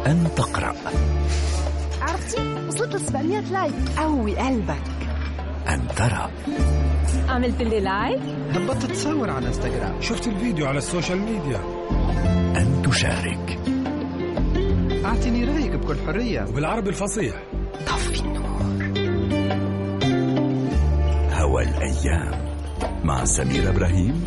أن تقرأ عرفتي وصلت ل 700 لايك قوي قلبك أن ترى عملت لي لايك هبطت تصور على انستغرام شفت الفيديو على السوشيال ميديا أن تشارك اعطيني رايك بكل حريه وبالعربي الفصيح طفي النور هوى الأيام مع سمير إبراهيم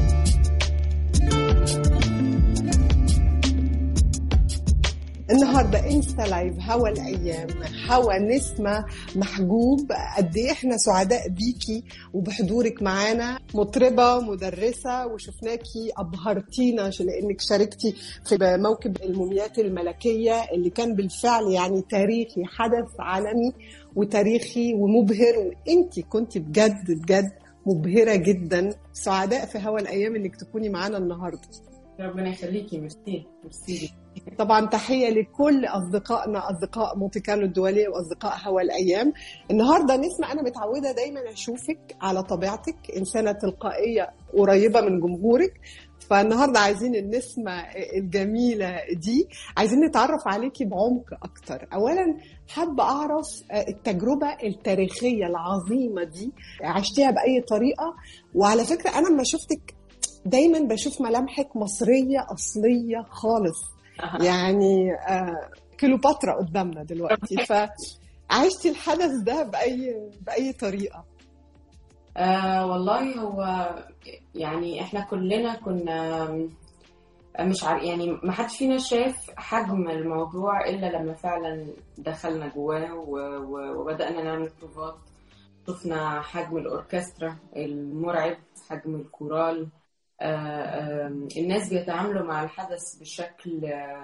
النهارده انستا لايف هوا الايام هوا نسمه محجوب قد ايه احنا سعداء بيكي وبحضورك معانا مطربه مدرسه وشفناكي ابهرتينا لانك شاركتي في موكب الموميات الملكيه اللي كان بالفعل يعني تاريخي حدث عالمي وتاريخي ومبهر وانت كنت بجد بجد مبهره جدا سعداء في هوا الايام انك تكوني معانا النهارده ربنا يخليكي ميرسي ميرسي طبعا تحيه لكل اصدقائنا اصدقاء مونتي كارلو الدوليه واصدقاء هوا الايام النهارده نسمع انا متعوده دايما اشوفك على طبيعتك انسانه تلقائيه قريبه من جمهورك فالنهارده عايزين النسمه الجميله دي عايزين نتعرف عليكي بعمق اكتر اولا حابه اعرف التجربه التاريخيه العظيمه دي عشتيها باي طريقه وعلى فكره انا لما شفتك دايما بشوف ملامحك مصريه اصليه خالص يعني آه كليوباترا قدامنا دلوقتي فعشتي الحدث ده باي باي طريقه آه والله هو يعني احنا كلنا كنا مش عارف يعني ما حدش فينا شاف حجم الموضوع الا لما فعلا دخلنا جواه وبدانا نعمل بروفات شفنا حجم الاوركسترا المرعب حجم الكورال الناس بيتعاملوا مع الحدث بشكل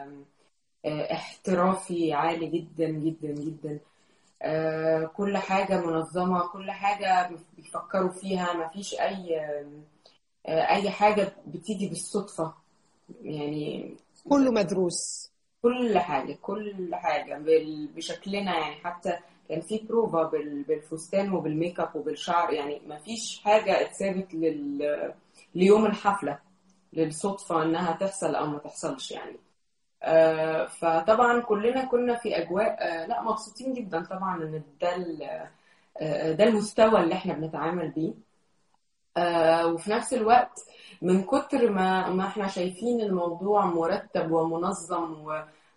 احترافي عالي جدا جدا جدا كل حاجة منظمة كل حاجة بيفكروا فيها ما فيش أي أي حاجة بتيجي بالصدفة يعني كله مدروس كل حاجة كل حاجة بشكلنا يعني حتى كان في بروفا بالفستان وبالميك اب وبالشعر يعني ما فيش حاجة اتثابت لل ليوم الحفلة للصدفة إنها تحصل أو ما تحصلش يعني آه فطبعا كلنا كنا في أجواء آه لا مبسوطين جدا طبعا إن ده آه ده المستوى اللي إحنا بنتعامل بيه وفي نفس الوقت من كتر ما ما إحنا شايفين الموضوع مرتب ومنظم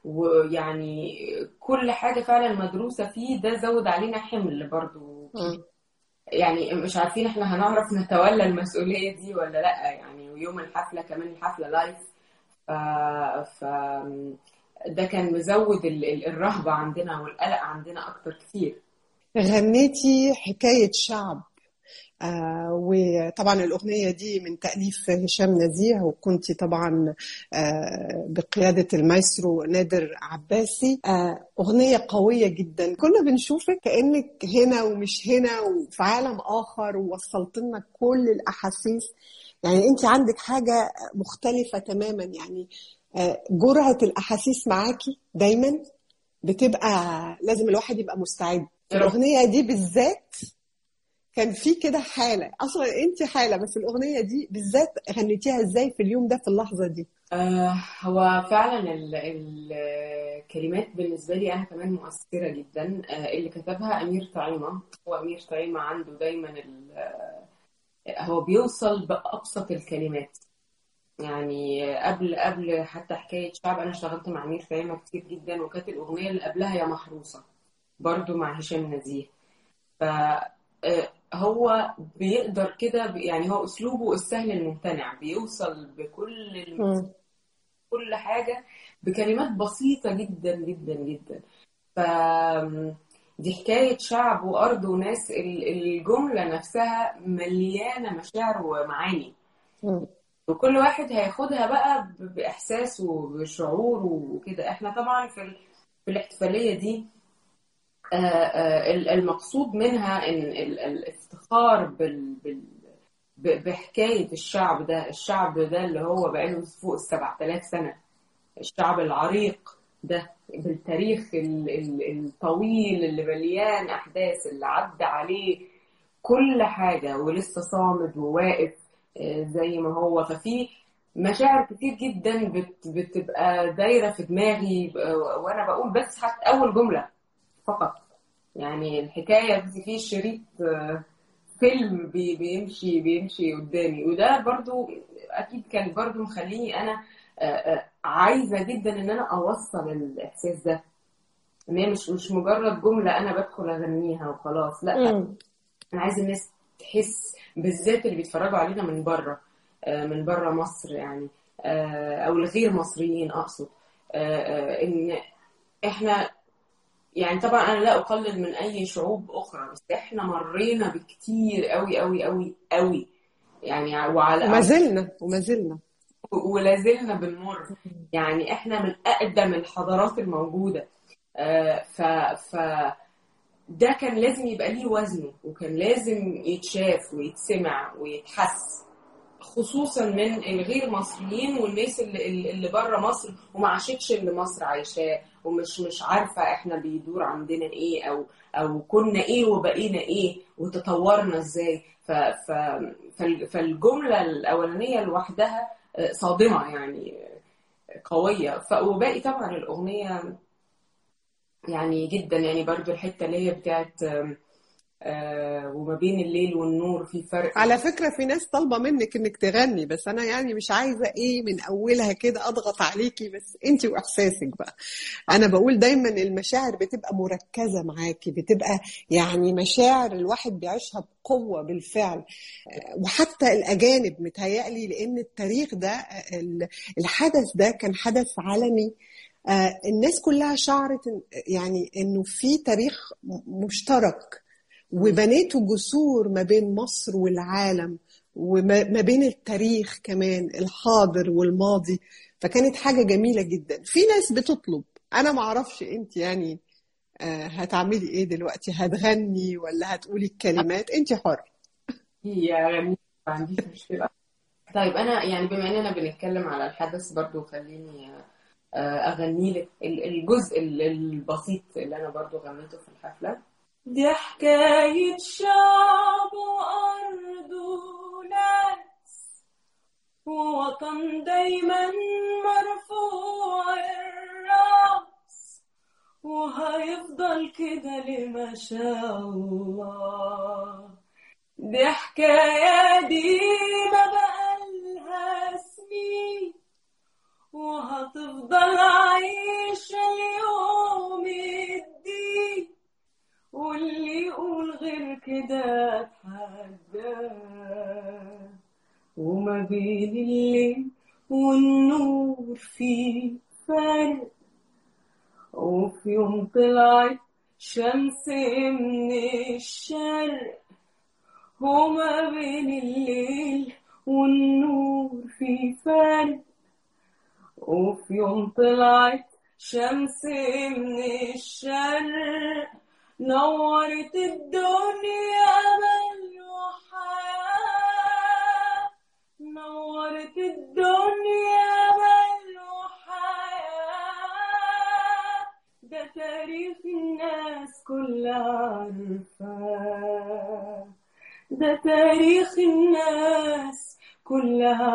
ويعني كل حاجة فعلا مدروسة فيه ده زود علينا حمل برضو يعني مش عارفين احنا هنعرف نتولى المسؤولية دي ولا لا يعني ويوم الحفلة كمان الحفلة لايف ف... ف... ده كان مزود الرهبة عندنا والقلق عندنا أكتر كتير غنيتي حكاية شعب آه وطبعا الأغنية دي من تأليف هشام نزيه وكنت طبعا آه بقيادة المايسترو نادر عباسي آه أغنية قوية جدا كنا بنشوفك كأنك هنا ومش هنا وفي عالم آخر ووصلت لنا كل الأحاسيس يعني أنت عندك حاجة مختلفة تماما يعني جرعة الأحاسيس معاكي دايما بتبقى لازم الواحد يبقى مستعد الأغنية دي بالذات كان في كده حالة أصلا أنت حالة بس الأغنية دي بالذات غنيتيها إزاي في اليوم ده في اللحظة دي آه هو فعلا ال الكلمات بالنسبة لي أنا كمان مؤثرة جدا آه اللي كتبها أمير طعيمة هو أمير طعيمة عنده دايما هو بيوصل بأبسط الكلمات يعني قبل قبل حتى حكاية شعب أنا اشتغلت مع أمير طعيمة كتير جدا وكانت الأغنية اللي قبلها يا محروسة برضو مع هشام نزيه ف هو بيقدر كده يعني هو اسلوبه السهل الممتنع بيوصل بكل الم... كل حاجه بكلمات بسيطه جدا جدا جدا ف دي حكايه شعب وارض وناس الجمله نفسها مليانه مشاعر ومعاني وكل واحد هياخدها بقى باحساسه وبشعوره وكده احنا طبعا في في الاحتفاليه دي المقصود منها ان الافتخار بال بحكايه الشعب ده الشعب ده اللي هو بقاله فوق ال 7000 سنه الشعب العريق ده بالتاريخ الطويل اللي مليان احداث اللي عدى عليه كل حاجه ولسه صامد وواقف زي ما هو ففي مشاعر كتير جدا بت بتبقى دايرة في دماغي ب- وأنا بقول بس حتى أول جملة فقط يعني الحكاية بس في شريط آه، فيلم بي- بيمشي بيمشي قدامي وده برضو أكيد كان برضو مخليني أنا آه، آه، عايزة جدا إن أنا أوصل الإحساس ده إن هي مش مش مجرد جملة أنا بدخل أغنيها وخلاص لا مم. انا عايز الناس تحس بالذات اللي بيتفرجوا علينا من بره آه، من بره مصر يعني آه، او الغير مصريين اقصد آه، آه، ان احنا يعني طبعا انا لا اقلل من اي شعوب اخرى بس احنا مرينا بكتير قوي قوي قوي قوي يعني وعلى وما زلنا وما زلنا ولا زلنا بنمر يعني احنا من اقدم الحضارات الموجوده آه، ف ف ده كان لازم يبقى ليه وزنه وكان لازم يتشاف ويتسمع ويتحس خصوصا من الغير مصريين والناس اللي اللي بره مصر وما عاشتش اللي مصر عايشاه ومش مش عارفه احنا بيدور عندنا ايه او او كنا ايه وبقينا ايه وتطورنا ازاي ف ف فال- فالجمله الاولانيه لوحدها آه، صادمه يعني آه، قويه ف وباقي طبعا الاغنيه يعني جدا يعني برضو الحته اللي هي بتاعت آم، آه، وما بين الليل والنور في فرق على فكرة في ناس طالبة منك انك تغني بس انا يعني مش عايزة ايه من اولها كده اضغط عليكي بس انت واحساسك بقى انا بقول دايما المشاعر بتبقى مركزة معاكي بتبقى يعني مشاعر الواحد بيعيشها بقوة بالفعل وحتى الاجانب متهيألي لان التاريخ ده ال- الحدث ده كان حدث عالمي آه، الناس كلها شعرت إن- يعني انه في تاريخ م- مشترك وبنيتوا جسور ما بين مصر والعالم وما ما بين التاريخ كمان الحاضر والماضي فكانت حاجة جميلة جدا في ناس بتطلب انا ما اعرفش انت يعني آه، هتعملي ايه دلوقتي هتغني ولا هتقولي الكلمات انت حر هي غنية ما عنديش مشكله طيب انا يعني بما اننا بنتكلم على الحدث برضو خليني آه، اغني لك ال- الجزء ال- البسيط اللي انا برضو غنيته في الحفله دي حكاية شعب وأرض وناس ووطن دايما مرفوع الرأس وهيفضل كده لما شاء الله دي حكاية دي ما بقالها سنين وهتفضل عايشة اليوم الدين واللي يقول غير كده اتحداه وما بين الليل والنور في فرق وفي يوم طلعت شمس من الشرق وما بين الليل والنور في فرق وفي يوم طلعت شمس من الشرق نورت الدنيا أمل وحياة نورت الدنيا أمل وحياة ده تاريخ الناس كلها عارفاه ده تاريخ الناس كلها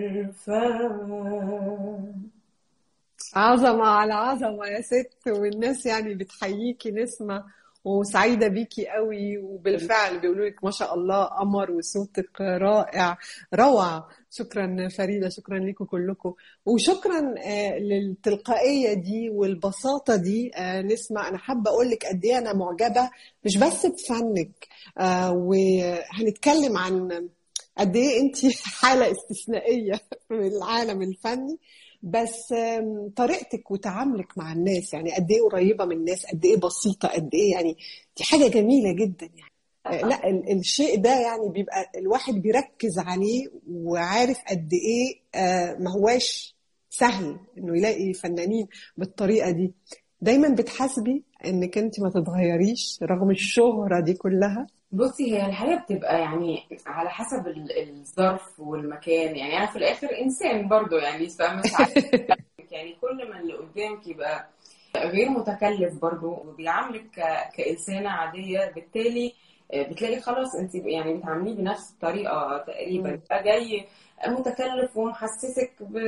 عارفاه عظمة على عظمة يا ست والناس يعني بتحييكي نسمة وسعيدة بيكي قوي وبالفعل بيقولوا لك ما شاء الله قمر وصوتك رائع روعة شكرا فريدة شكرا لكم كلكم وشكرا آه، للتلقائية دي والبساطة دي آه، نسمة أنا حابة أقول لك قد إيه أنا معجبة مش بس بفنك آه، وهنتكلم عن قد إيه أنت حالة استثنائية في العالم الفني بس آم، طريقتك وتعاملك مع الناس يعني قد ايه قريبه من الناس قد ايه بسيطه قد ايه يعني دي حاجه جميله جدا يعني آه، لا ال- الشيء ده يعني بيبقى الواحد بيركز عليه وعارف قد ايه آه، ما هواش سهل انه يلاقي فنانين بالطريقه دي دايما بتحاسبي انك انت ما تتغيريش رغم الشهره دي كلها بصي هي الحقيقة بتبقى يعني على حسب ال- الظرف والمكان يعني أنا في الآخر إنسان برضو يعني فمش عارفة يعني كل ما اللي قدامك يبقى غير متكلف برضو وبيعاملك ك- كإنسانة عادية بالتالي آه، بتلاقي خلاص انت يعني بتعامليه بنفس الطريقه تقريبا يبقى جاي متكلف ومحسسك ب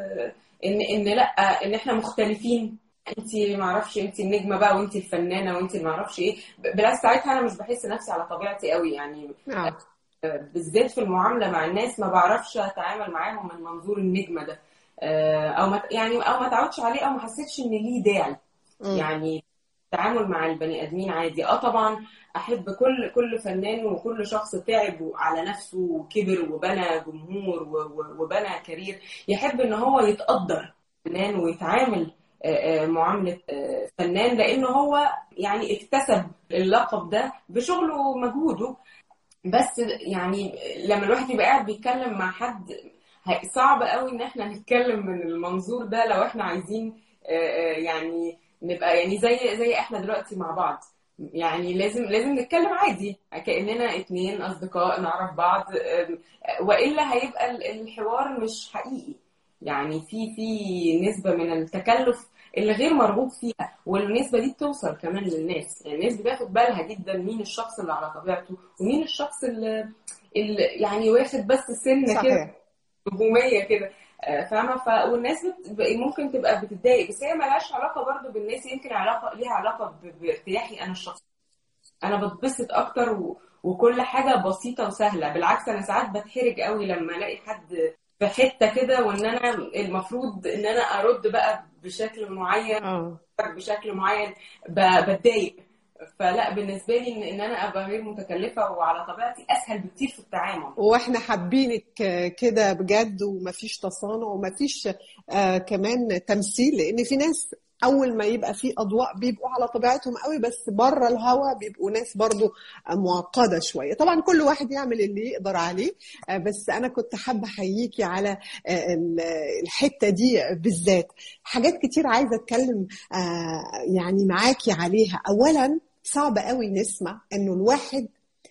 ان ان لا ان احنا مختلفين انت ما اعرفش انت النجمه بقى وانت الفنانه وانت ما اعرفش ايه بالعكس ساعتها انا مش بحس نفسي على طبيعتي قوي يعني آه. بالذات في المعامله مع الناس ما بعرفش اتعامل معاهم من منظور النجمه ده آه، او ما يعني او ما اتعودش عليه او ما حسيتش ان ليه داعي مم. يعني التعامل مع البني ادمين عادي اه طبعا احب كل كل فنان وكل شخص تعب على نفسه وكبر وبنى جمهور و- و- وبنى كارير يحب ان هو يتقدر فنان ويتعامل آه، آه، معاملة آه، فنان لأنه هو يعني اكتسب اللقب ده بشغله ومجهوده بس يعني لما الواحد يبقى قاعد بيتكلم مع حد هي- صعب قوي ان احنا نتكلم من المنظور ده لو احنا عايزين آه، آه، يعني نبقى يعني زي زي احنا دلوقتي مع بعض يعني لازم لازم نتكلم عادي كأننا اتنين اصدقاء نعرف بعض آه، والا هيبقى ال- الحوار مش حقيقي يعني في في نسبة من التكلف اللي غير مرغوب فيها والنسبة دي بتوصل كمان للناس يعني الناس بتاخد بالها جدا مين الشخص اللي على طبيعته ومين الشخص اللي, اللي يعني واخد بس سنة كده صحيح هجوميه كده آه، فاهمه ف... والناس بت... ممكن تبقى بتتضايق بس هي ملهاش علاقه برضو بالناس يمكن علاقه ليها علاقه ب... بارتياحي انا الشخصي انا بتبسط اكتر و... وكل حاجه بسيطه وسهله بالعكس انا ساعات بتحرج قوي لما الاقي حد في حته كده وان انا المفروض ان انا ارد بقى بشكل معين اه بشكل معين ب- بتضايق فلا بالنسبه لي ان إن انا ابقى غير متكلفه وعلى طبيعتي اسهل بكتير في التعامل واحنا حابينك كده بجد ومفيش تصانع ومفيش آه كمان تمثيل لان في ناس اول ما يبقى في اضواء بيبقوا على طبيعتهم قوي بس بره الهوا بيبقوا ناس برضو معقده شويه طبعا كل واحد يعمل اللي يقدر عليه آه بس انا كنت حابه احييكي على آه ال- الحته دي بالذات حاجات كتير عايزه اتكلم آه يعني معاكي عليها اولا صعب قوي نسمع انه الواحد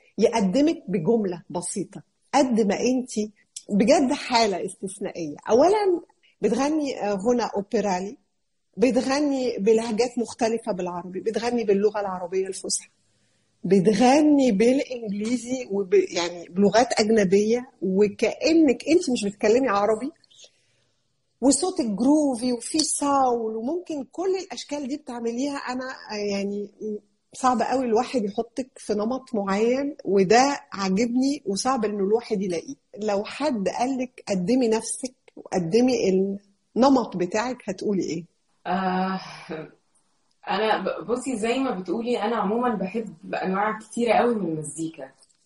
يقدمك بجملة بسيطة قد ما انت بجد حالة استثنائية اولا بتغني آه، غنى اوبرالي بتغني بلهجات مختلفة بالعربي بتغني باللغة العربية الفصحى بتغني بالانجليزي وب... يعني بلغات اجنبيه وكانك انت مش بتتكلمي عربي وصوتك جروفي وفي ساول وممكن كل الاشكال دي بتعمليها انا يعني صعب قوي الواحد يحطك في نمط معين وده عاجبني وصعب انه الواحد يلاقيه لو حد قالك قدمي نفسك وقدمي النمط بتاعك هتقولي ايه آه انا ب- بصي زي ما بتقولي انا عموما بحب انواع كتيره قوي من المزيكا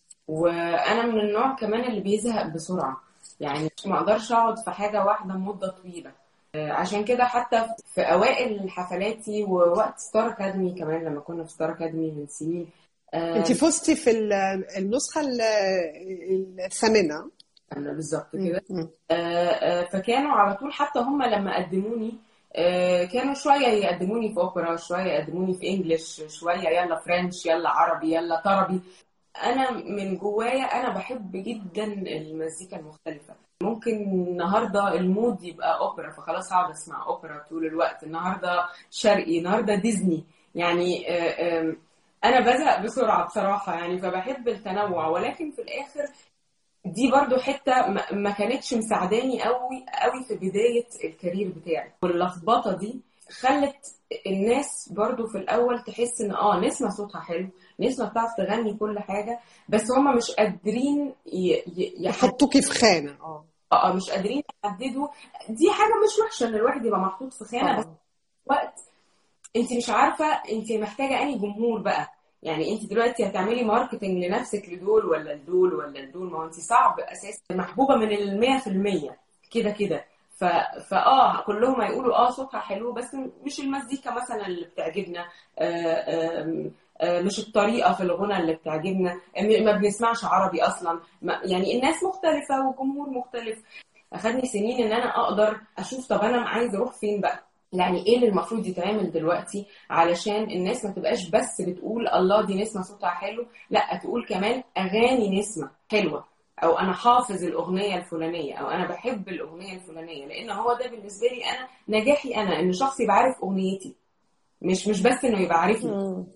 وانا من النوع كمان اللي بيزهق بسرعه يعني ما اقدرش اقعد في حاجه واحده مده طويله آه، عشان كده حتى في اوائل حفلاتي ووقت ستار اكاديمي كمان لما كنا في ستار اكاديمي من سنين آه، انت فزتي في ال- النسخه ال- الثامنه انا بالظبط كده مم. آه، آه، فكانوا على طول حتى هم لما قدموني آه، كانوا شوية يقدموني في أوبرا شوية يقدموني في إنجليش شوية يلا فرنش يلا عربي يلا طربي أنا من جوايا أنا بحب جدا المزيكا المختلفة ممكن النهاردة المود يبقى أوبرا فخلاص هقعد أسمع أوبرا طول الوقت النهاردة شرقي النهاردة ديزني يعني آه، آم، أنا بزهق بسرعة بصراحة يعني فبحب التنوع ولكن في الآخر دي برضو حتة ما- ما كانتش مساعداني قوي قوي في بداية الكارير بتاعي واللخبطة دي خلت الناس برضو في الأول تحس إن آه نسمة صوتها حلو نسمة بتعرف تغني كل حاجة بس هما مش قادرين ي- ي- يحددوا يحطوكي في خانه اه آه، مش قادرين يحددوا دي حاجة مش وحشة إن الواحد يبقى محطوط في خانة بس طبعا وقت انت مش عارفه انت محتاجه انهي جمهور بقى يعني انت دلوقتي هتعملي ماركتنج لنفسك لدول ولا لدول ولا لدول ما هو انت صعب اساسا محبوبه من ال 100% كده كده ف... فاه كلهم هيقولوا اه صوتها حلو بس مش المزيكا مثلا اللي بتعجبنا آه، آم، آه، مش الطريقه في الغنى اللي بتعجبنا م- ما بنسمعش عربي اصلا ما- يعني الناس مختلفه وجمهور مختلف اخدني سنين ان انا اقدر اشوف طب انا عايز اروح فين بقى يعني ايه اللي المفروض يتعمل دلوقتي علشان الناس ما تبقاش بس بتقول الله دي نسمة صوتها حلو لا تقول كمان اغاني نسمة حلوة او انا حافظ الاغنية الفلانية او انا بحب الاغنية الفلانية لان هو ده بالنسبة لي انا نجاحي انا ان شخص يبقى عارف اغنيتي مش مش بس انه يبقى عارفني مم.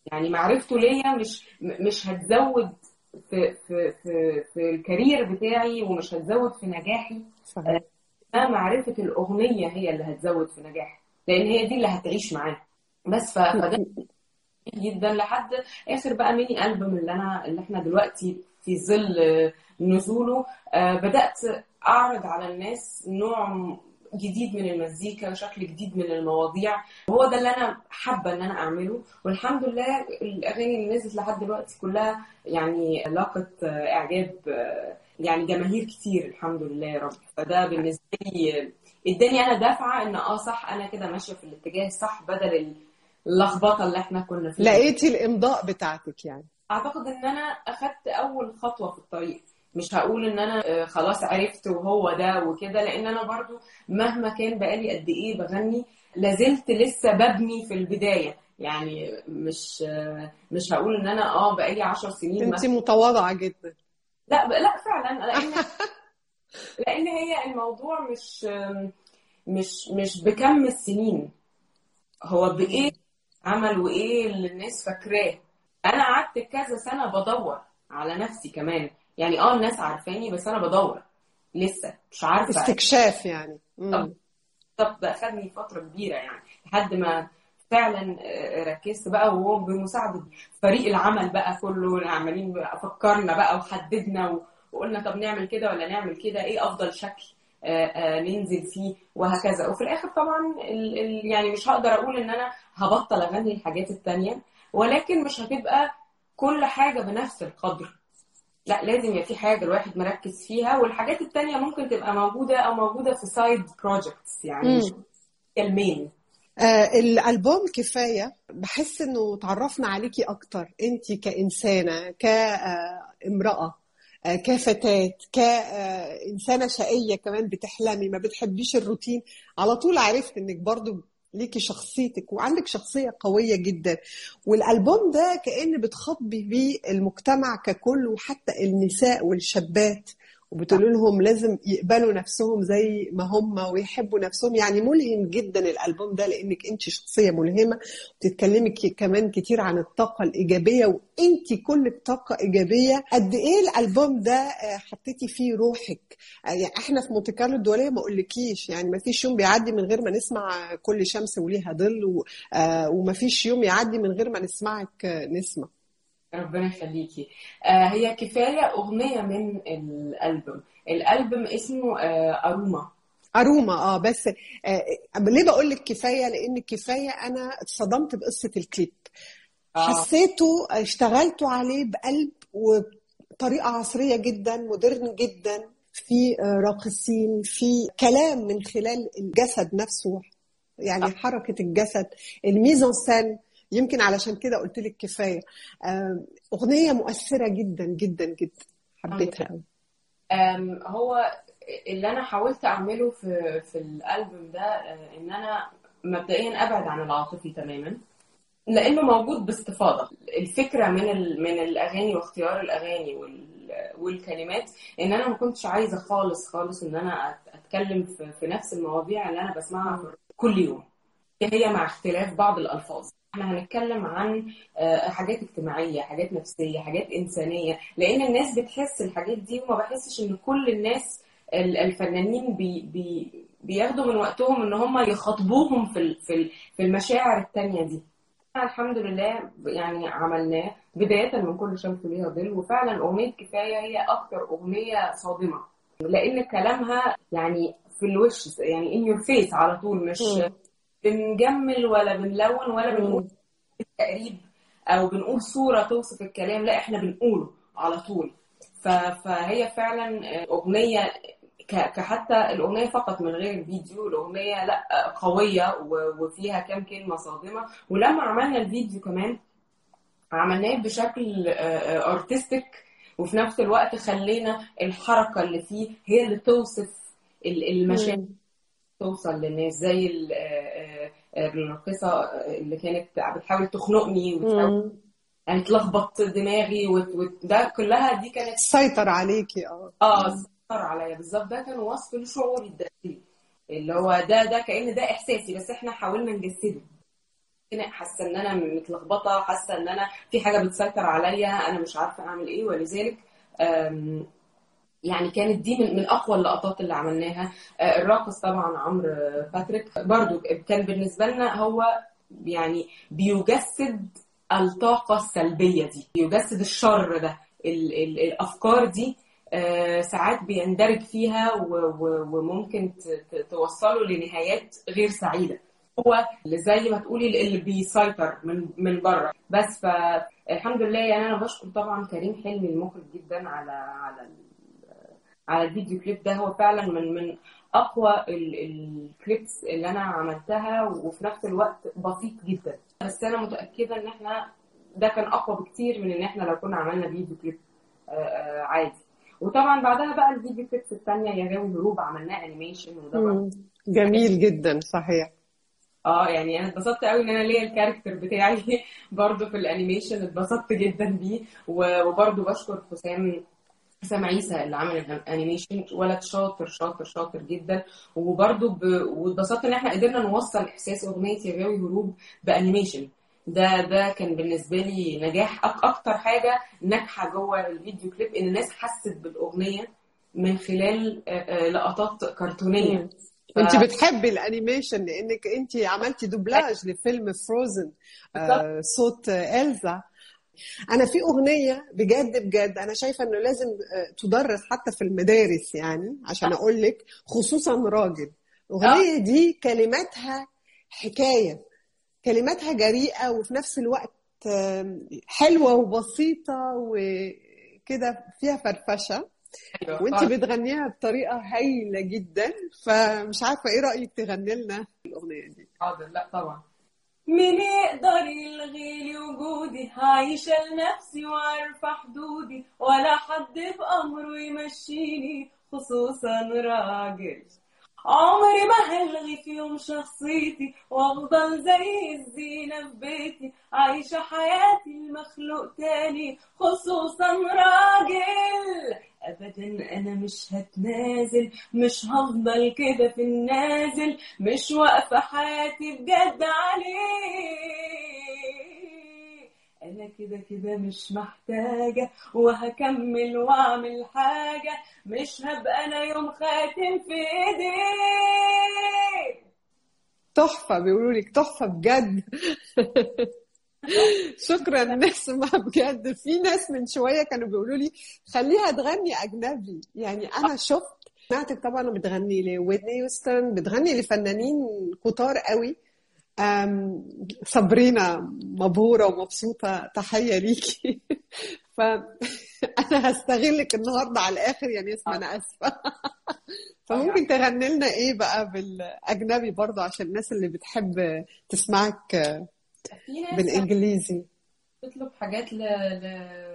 يعني معرفته ليا مش م- مش هتزود في في في في الكارير بتاعي ومش هتزود في نجاحي صحيح ما معرفة الأغنية هي اللي هتزود في نجاحي لأن هي دي اللي هتعيش معاه بس ف- فده جدا لحد آخر بقى ميني ألبوم اللي أنا اللي إحنا دلوقتي في ظل آه، نزوله آه، بدأت أعرض على الناس نوع جديد من المزيكا وشكل جديد من المواضيع وهو ده اللي أنا حابة إن أنا أعمله والحمد لله الأغاني اللي نزلت لحد دلوقتي كلها يعني لاقت آه، إعجاب آه، يعني جماهير كتير الحمد لله يا رب فده بالنسبة لي اداني انا دافعه ان اه صح انا كده ماشيه في الاتجاه الصح بدل اللخبطه اللي احنا كنا فيها لقيتي الامضاء بتاعتك يعني اعتقد ان انا اخدت اول خطوه في الطريق مش هقول ان انا آه، خلاص عرفت وهو ده وكده لان انا برضو مهما كان بقالي قد ايه بغني لازلت لسه ببني في البدايه يعني مش آه، مش هقول ان انا اه بقالي عشر سنين انت مثلا متواضعه جدا لا لا فعلا لان لان هي الموضوع مش مش مش بكم السنين هو بايه عمل وايه اللي الناس فاكراه انا قعدت كذا سنه بدور على نفسي كمان يعني اه الناس عارفاني بس انا بدور لسه مش عارفه استكشاف يعني مم. طب ده خدني فتره كبيره يعني لحد ما فعلا آه، ركزت بقى وهو بمساعده فريق العمل بقى كله اللي عمالين بقى فكرنا بقى وحددنا و- وقلنا طب نعمل كده ولا نعمل كده ايه افضل شكل آه، آه، ننزل فيه وهكذا وفي الاخر طبعا ال ال يعني مش هقدر اقول ان انا هبطل اغني الحاجات التانية ولكن مش هتبقى كل حاجه بنفس القدر لا لازم يبقى في حاجه الواحد مركز فيها والحاجات التانية ممكن تبقى موجوده او موجوده في سايد بروجكتس يعني مش هي المين آه الالبوم كفايه بحس انه تعرفنا عليكي اكتر انت كانسانه كامراه آه كفتاه كانسانه شقيه كمان بتحلمي ما بتحبيش الروتين على طول عرفت انك برضو ليكي شخصيتك وعندك شخصيه قويه جدا والالبوم ده كان بتخاطبي بيه المجتمع ككل وحتى النساء والشابات وبتقول لهم لازم يقبلوا نفسهم زي ما هم ويحبوا نفسهم يعني ملهم جدا الالبوم ده لانك انت شخصيه ملهمه وتتكلمي ك- كمان كتير عن الطاقه الايجابيه وانت كل طاقه ايجابيه قد ايه الالبوم ده آه، حطيتي فيه روحك آه، يعني احنا في مونte كارلو الدوليه ما اقولكيش يعني ما فيش يوم بيعدي من غير ما نسمع كل شمس وليها ظل و- آه، وما فيش يوم يعدي من غير ما نسمعك آه، نسمه ربنا يخليكي آه هي كفاية أغنية من الألبوم الألبوم اسمه آه أروما أروما اه بس آه ليه بقول لك كفايه لان كفايه انا اتصدمت بقصه الكليب آه. حسيته اشتغلتوا عليه بقلب وطريقه عصريه جدا مودرن جدا في آه، راقصين في كلام من خلال الجسد نفسه يعني حركه الجسد الميزان سان يمكن علشان كده قلت لك كفايه آه، اغنيه مؤثره جدا جدا جدا حبيتها قوي آم، هو اللي أنا حاولت أعمله في في الألبوم ده آه، إن أنا مبدئيا أبعد عن العاطفي تماما لأنه موجود باستفاضة الفكرة من ال- من الأغاني واختيار الأغاني وال- والكلمات إن أنا ما كنتش عايزة خالص خالص إن أنا أت- أتكلم في في نفس المواضيع اللي أنا بسمعها كل يوم هي مع اختلاف بعض الألفاظ احنا هنتكلم عن آه، حاجات اجتماعية حاجات نفسية حاجات إنسانية لأن الناس بتحس الحاجات دي وما بحسش إن كل الناس ال- الفنانين بي بي بياخدوا من وقتهم إن هم يخاطبوهم في ال- في ال- في المشاعر التانية دي الحمد لله يعني عملناه بداية من كل شمس ليها ظل وفعلا أغنية كفاية هي أكتر أغنية صادمة لأن كلامها يعني في الوش يعني in your face على طول مش مم. بنجمل ولا بنلون ولا بنقول تقريب أو بنقول صورة توصف الكلام لا إحنا بنقوله على طول ف- فهي فعلا أغنية ك- كحتى الأغنية فقط من غير الفيديو الأغنية لا قوية و- وفيها كام كلمة صادمة ولما عملنا الفيديو كمان عملناه بشكل ارتستيك وفي نفس الوقت خلينا الحركة اللي فيه هي اللي توصف ال- المشاعر توصل للناس زي ال- آه، آه، الراقصة اللي كانت بتحاول تخنقني وتحاول مم. يعني تلخبط دماغي وت- وت- ده كلها دي كانت سيطر عليكي اه اه سيطر عليا بالظبط ده كان وصف لشعوري الداخلي اللي هو ده ده كأن ده احساسي بس احنا حاولنا نجسده حاسه ان انا متلخبطه حاسه ان انا في حاجه بتسيطر عليا انا مش عارفه اعمل ايه ولذلك آم، يعني كانت دي من من اقوى اللقطات اللي عملناها آه، الراقص طبعا عمرو باتريك برضو كان بالنسبه لنا هو يعني بيجسد الطاقه السلبيه دي بيجسد الشر ده ال ال الافكار دي آه، ساعات بيندرج فيها و- و- وممكن ت- ت- توصله لنهايات غير سعيده هو اللي زي ما تقولي اللي بيسيطر من من بره بس فالحمد لله يعني انا بشكر طبعا كريم حلمي المخرج جدا على على ال- على الفيديو كليب ده هو فعلا من من اقوى ال- الكليبس اللي انا عملتها وفي نفس الوقت بسيط جدا بس انا متاكده ان احنا ده كان اقوى بكتير من ان احنا لو كنا عملنا فيديو كليب آه، آه، عادي وطبعا بعدها بقى الفيديو كليبس الثانيه يا غاوي هروب عملناه انيميشن وده برضه مم. جميل جدا صحيح اه يعني انا اتبسطت قوي ان انا ليا الكاركتر بتاعي برضه في الانيميشن اتبسطت جدا بيه و- وبرضه بشكر حسام حسام عيسى اللي عمل الانيميشن ولد شاطر شاطر شاطر جدا وبرضه ب... واتبسطت ان احنا قدرنا نوصل احساس اغنيه يا غاوي هروب بانيميشن ده ده كان بالنسبه لي نجاح أك... اكتر حاجه ناجحه جوه الفيديو كليب ان الناس حست بالاغنيه من خلال آه، آه، لقطات كرتونيه مم. انت بتحبي الانيميشن لانك انت عملتي دوبلاج لفيلم فروزن آه صوت آه، إلزا انا في اغنيه بجد بجد انا شايفه انه لازم آه، تدرس حتى في المدارس يعني عشان اقول لك خصوصا راجل الاغنيه دي كلماتها حكايه كلماتها جريئه وفي نفس الوقت آم، حلوه وبسيطه وكده فيها فرفشه أيوة، وانت خالص. بتغنيها بطريقه هايله جدا فمش عارفه ايه رايك تغني لنا الاغنيه دي حاضر لا طبعا مين يقدر يلغي لي وجودي عايشة لنفسي وعارفة حدودي ولا حد بأمره يمشيني خصوصا راجل عمري ما هلغي في يوم شخصيتي وافضل زي الزينة في بيتي عايشة حياتي المخلوق تاني خصوصا راجل ابدا انا مش هتنازل مش هفضل كده في النازل مش واقفة حياتي بجد عليه انا كده كده مش محتاجة وهكمل واعمل حاجة مش هبقى انا يوم خاتم في ايديه تحفه بيقولوا لك تحفه بجد شكرا نسمة بجد في ناس من شويه كانوا بيقولوا لي خليها تغني اجنبي يعني انا شفت سمعتك طبعا بتغني لويتني هيوستن بتغني لفنانين كتار قوي أم، صابرينا مبهورة ومبسوطة تحية ليكي فأنا هستغلك النهاردة على الآخر يا نسمة أنا آسفة فممكن تغني لنا إيه بقى بالأجنبي برضه عشان الناس اللي بتحب تسمعك في ناس بالإنجليزي بتطلب حاجات ل ل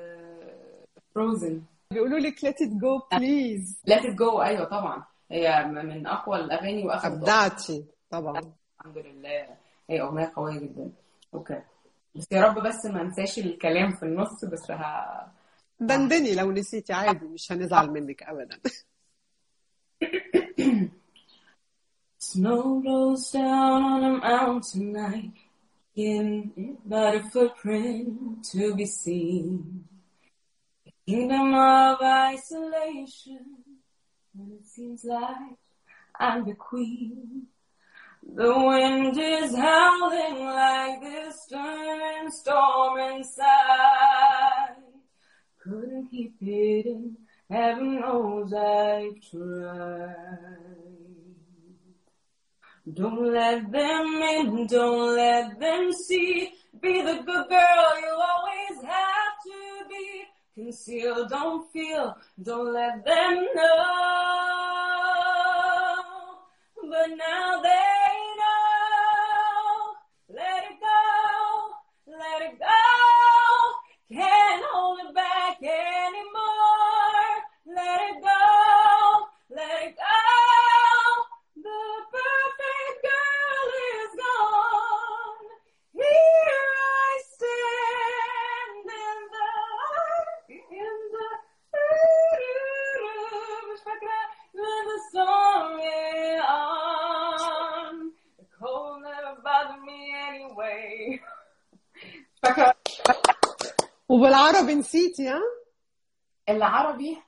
فروزن بيقولوا لك let it go please Let it go ايوه طبعا هي من اقوى الاغاني واخدت أبدعتي طبعا الحمد لله هي اغنيه قويه جدا اوكي بس يا رب بس ما انساش الكلام في النص بس ه... دندني لو نسيتي عادي مش هنزعل منك أبدا Snow blows down on a mountain night, in not a footprint to be seen. A kingdom of isolation, when it seems like I'm the queen. The wind is howling like this stern storm inside. Couldn't keep it in, heaven knows I tried. Don't let them in, don't let them see. Be the good girl you always have to be. Conceal, don't feel, don't let them know. But now they know. Let it go, let it go. Can't hold it back anymore. Let it go, let it go. The perfect girl is gone. Here I stand in the in the مش فاكرة when the storm is on. وبالعربي نسيتي ها العربي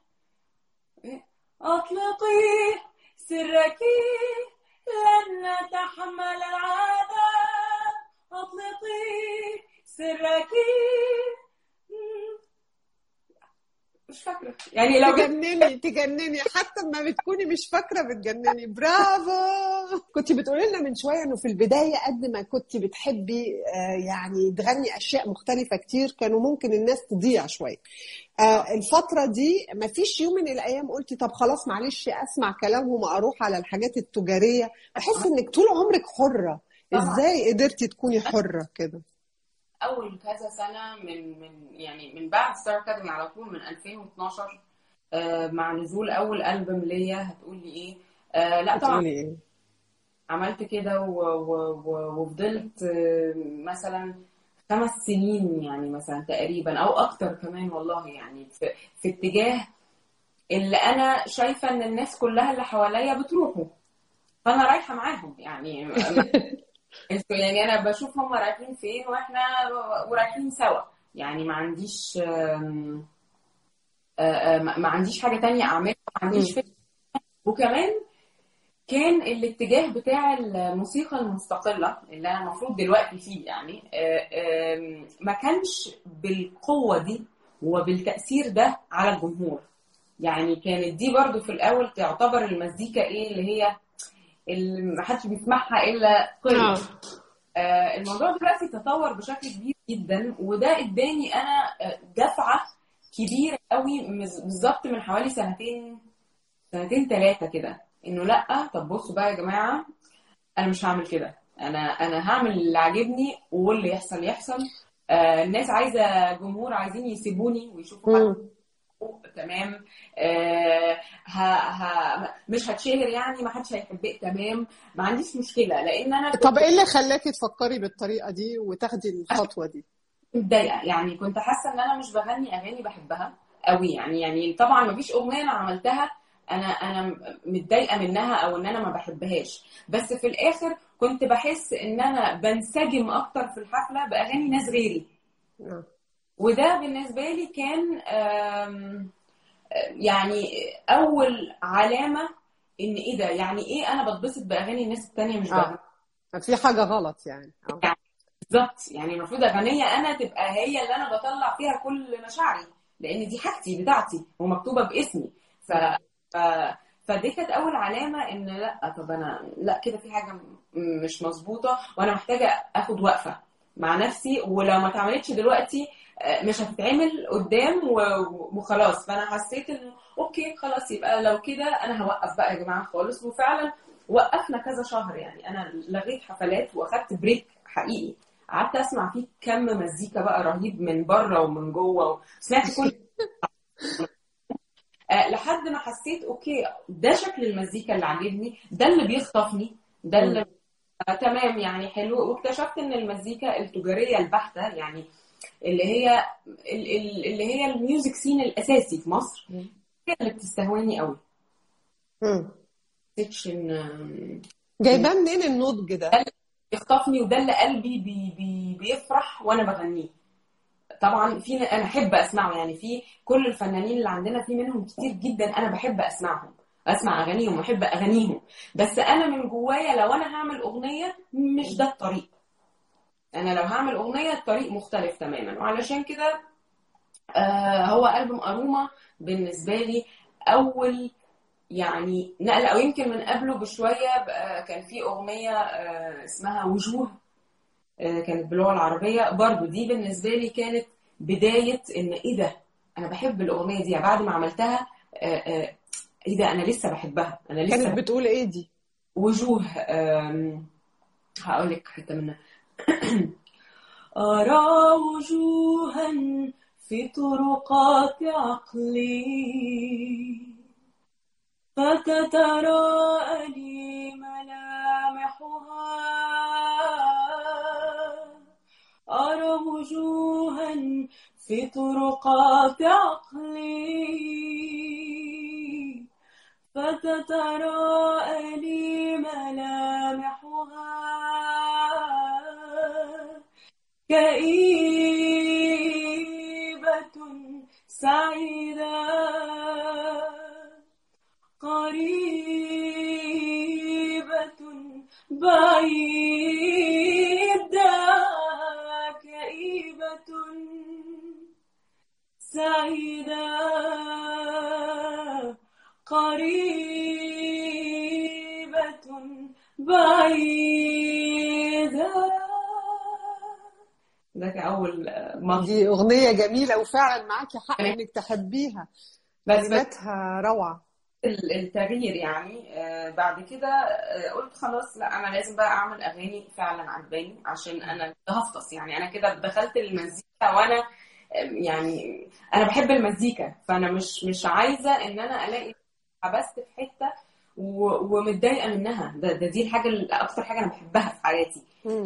أطلقي سرك لن نتحمل العذاب أطلقي سرك مش فاكرة يعني لو جبت تجنني تجنني حتى ما بتكوني مش فاكره بتجنني برافو كنت بتقولي لنا من شويه انه في البدايه قد ما كنت بتحبي آه، يعني تغني اشياء مختلفه كتير كانوا ممكن الناس تضيع شويه آه، الفتره دي ما فيش يوم من الايام قلتي طب خلاص معلش اسمع كلامهم اروح على الحاجات التجاريه بحس انك طول عمرك حره طبعاً. ازاي قدرتي تكوني حره كده اول كذا سنه من من يعني من بعد ستار اكاديمي على طول من 2012 آه، مع نزول اول البوم ليا هتقولي ايه آه لا طبعا بتقولي ايه عملت كده و- و- و- وفضلت آه، مثلا خمس سنين يعني مثلا تقريبا او اكتر كمان والله يعني في, في اتجاه اللي انا شايفه ان الناس كلها اللي حواليا بتروحوا فانا رايحه معاهم يعني انتوا يعني انا بشوف هم رايحين فين واحنا ورايحين سوا يعني ما عنديش آم، آه، آه، ما ما عنديش حاجه تانية اعملها ما عنديش فكره وكمان كان الاتجاه بتاع الموسيقى المستقلة اللي أنا المفروض دلوقتي فيه يعني آه، آم، ما كانش بالقوة دي وبالتأثير ده على الجمهور يعني كانت دي برضو في الأول تعتبر المزيكا إيه اللي هي اللي محدش بيسمعها إلا قلة آه، الموضوع دلوقتي تطور بشكل كبير جدا وده اداني انا آه، دفعه كبيره قوي مز- بالظبط من حوالي سنتين سنتين ثلاثه كده انه لا طب بصوا بقى يا جماعه انا مش هعمل كده انا انا هعمل اللي عاجبني واللي يحصل يحصل آه، الناس عايزه جمهور عايزين يسيبوني ويشوفوا حد مم. تمام آه ها ها مش هتشهر يعني ما حدش هيحبك تمام ما عنديش مشكله لان انا طب ايه اللي خلاكي تفكري بالطريقه دي وتاخدي الخطوه دي متضايقه يعني كنت حاسه ان انا مش بغني اغاني بحبها قوي يعني يعني طبعا ما فيش اغنيه انا عملتها انا انا متضايقه منها او ان انا ما بحبهاش بس في الاخر كنت بحس ان انا بنسجم اكتر في الحفله باغاني ناس غيري آه. وده بالنسبه لي كان آم، يعني اول علامه ان ايه ده يعني ايه انا بتبسط باغاني الناس التانيه مش بغني اه في حاجه غلط يعني اه بالظبط يعني المفروض اغنيه انا تبقى هي اللي انا بطلع فيها كل مشاعري لان دي حاجتي بتاعتي ومكتوبه باسمي ف... ف... فدي كانت اول علامه ان لا طب انا لا كده في حاجه م- مش مظبوطه وانا محتاجه اخد وقفه مع نفسي ولو ما اتعملتش دلوقتي آه، مش هتتعمل قدام و- وخلاص فانا حسيت انه اوكي خلاص يبقى لو كده انا هوقف بقى يا جماعه خالص وفعلا وقفنا كذا شهر يعني انا لغيت حفلات واخدت بريك حقيقي قعدت اسمع فيه كم مزيكا بقى رهيب من بره ومن جوه سمعت كل آه، لحد ما حسيت اوكي ده شكل المزيكا اللي عاجبني ده اللي بيخطفني ده اللي آه، تمام يعني حلو واكتشفت ان المزيكا التجاريه البحته يعني اللي هي ال- ال- اللي هي الميوزك سين الاساسي في مصر هي اللي بتستهواني قوي مم. سيكشن آم، جايباه منين النضج ده يخطفني وده اللي قلبي بي بي بيفرح وانا بغنيه طبعا في انا احب اسمعه يعني في كل الفنانين اللي عندنا في منهم كتير جدا انا بحب اسمعهم اسمع اغانيهم واحب اغانيهم بس انا من جوايا لو انا هعمل اغنيه مش ده الطريق انا لو هعمل اغنيه الطريق مختلف تماما وعلشان كده آه هو ألبوم أروما بالنسبة لي أول يعني نقلة أو يمكن من قبله بشوية بقى كان في أغنية آه اسمها وجوه آه كانت باللغة العربية برضو دي بالنسبة لي كانت بداية إن إيه ده أنا بحب الأغنية دي بعد ما عملتها آه آه إيه ده أنا لسه بحبها أنا لسه كانت بتقول ايه دي وجوه آم، هقول لك حته منها أرى وجوها في طرقات عقلي فتتراءى لي ملامحها أرى وجوها في طرقات عقلي فتتراءى لي ملامحها كئيب بعيدة كئيبة سعيدة قريبة بعيدة ده كأول مرة دي أغنية جميلة وفعلا معاكي حق إنك تحبيها بس كلماتها روعة ال- التغيير يعني آه، بعد كده آه، قلت خلاص لا انا لازم بقى اعمل اغاني فعلا عجباني عشان انا هفطس يعني انا كده دخلت المزيكا وانا آه، يعني انا بحب المزيكا فانا مش مش عايزه ان انا الاقي حبست في حته و- ومتضايقه منها ده, ده دي الحاجه ال- اكتر حاجه انا بحبها في حياتي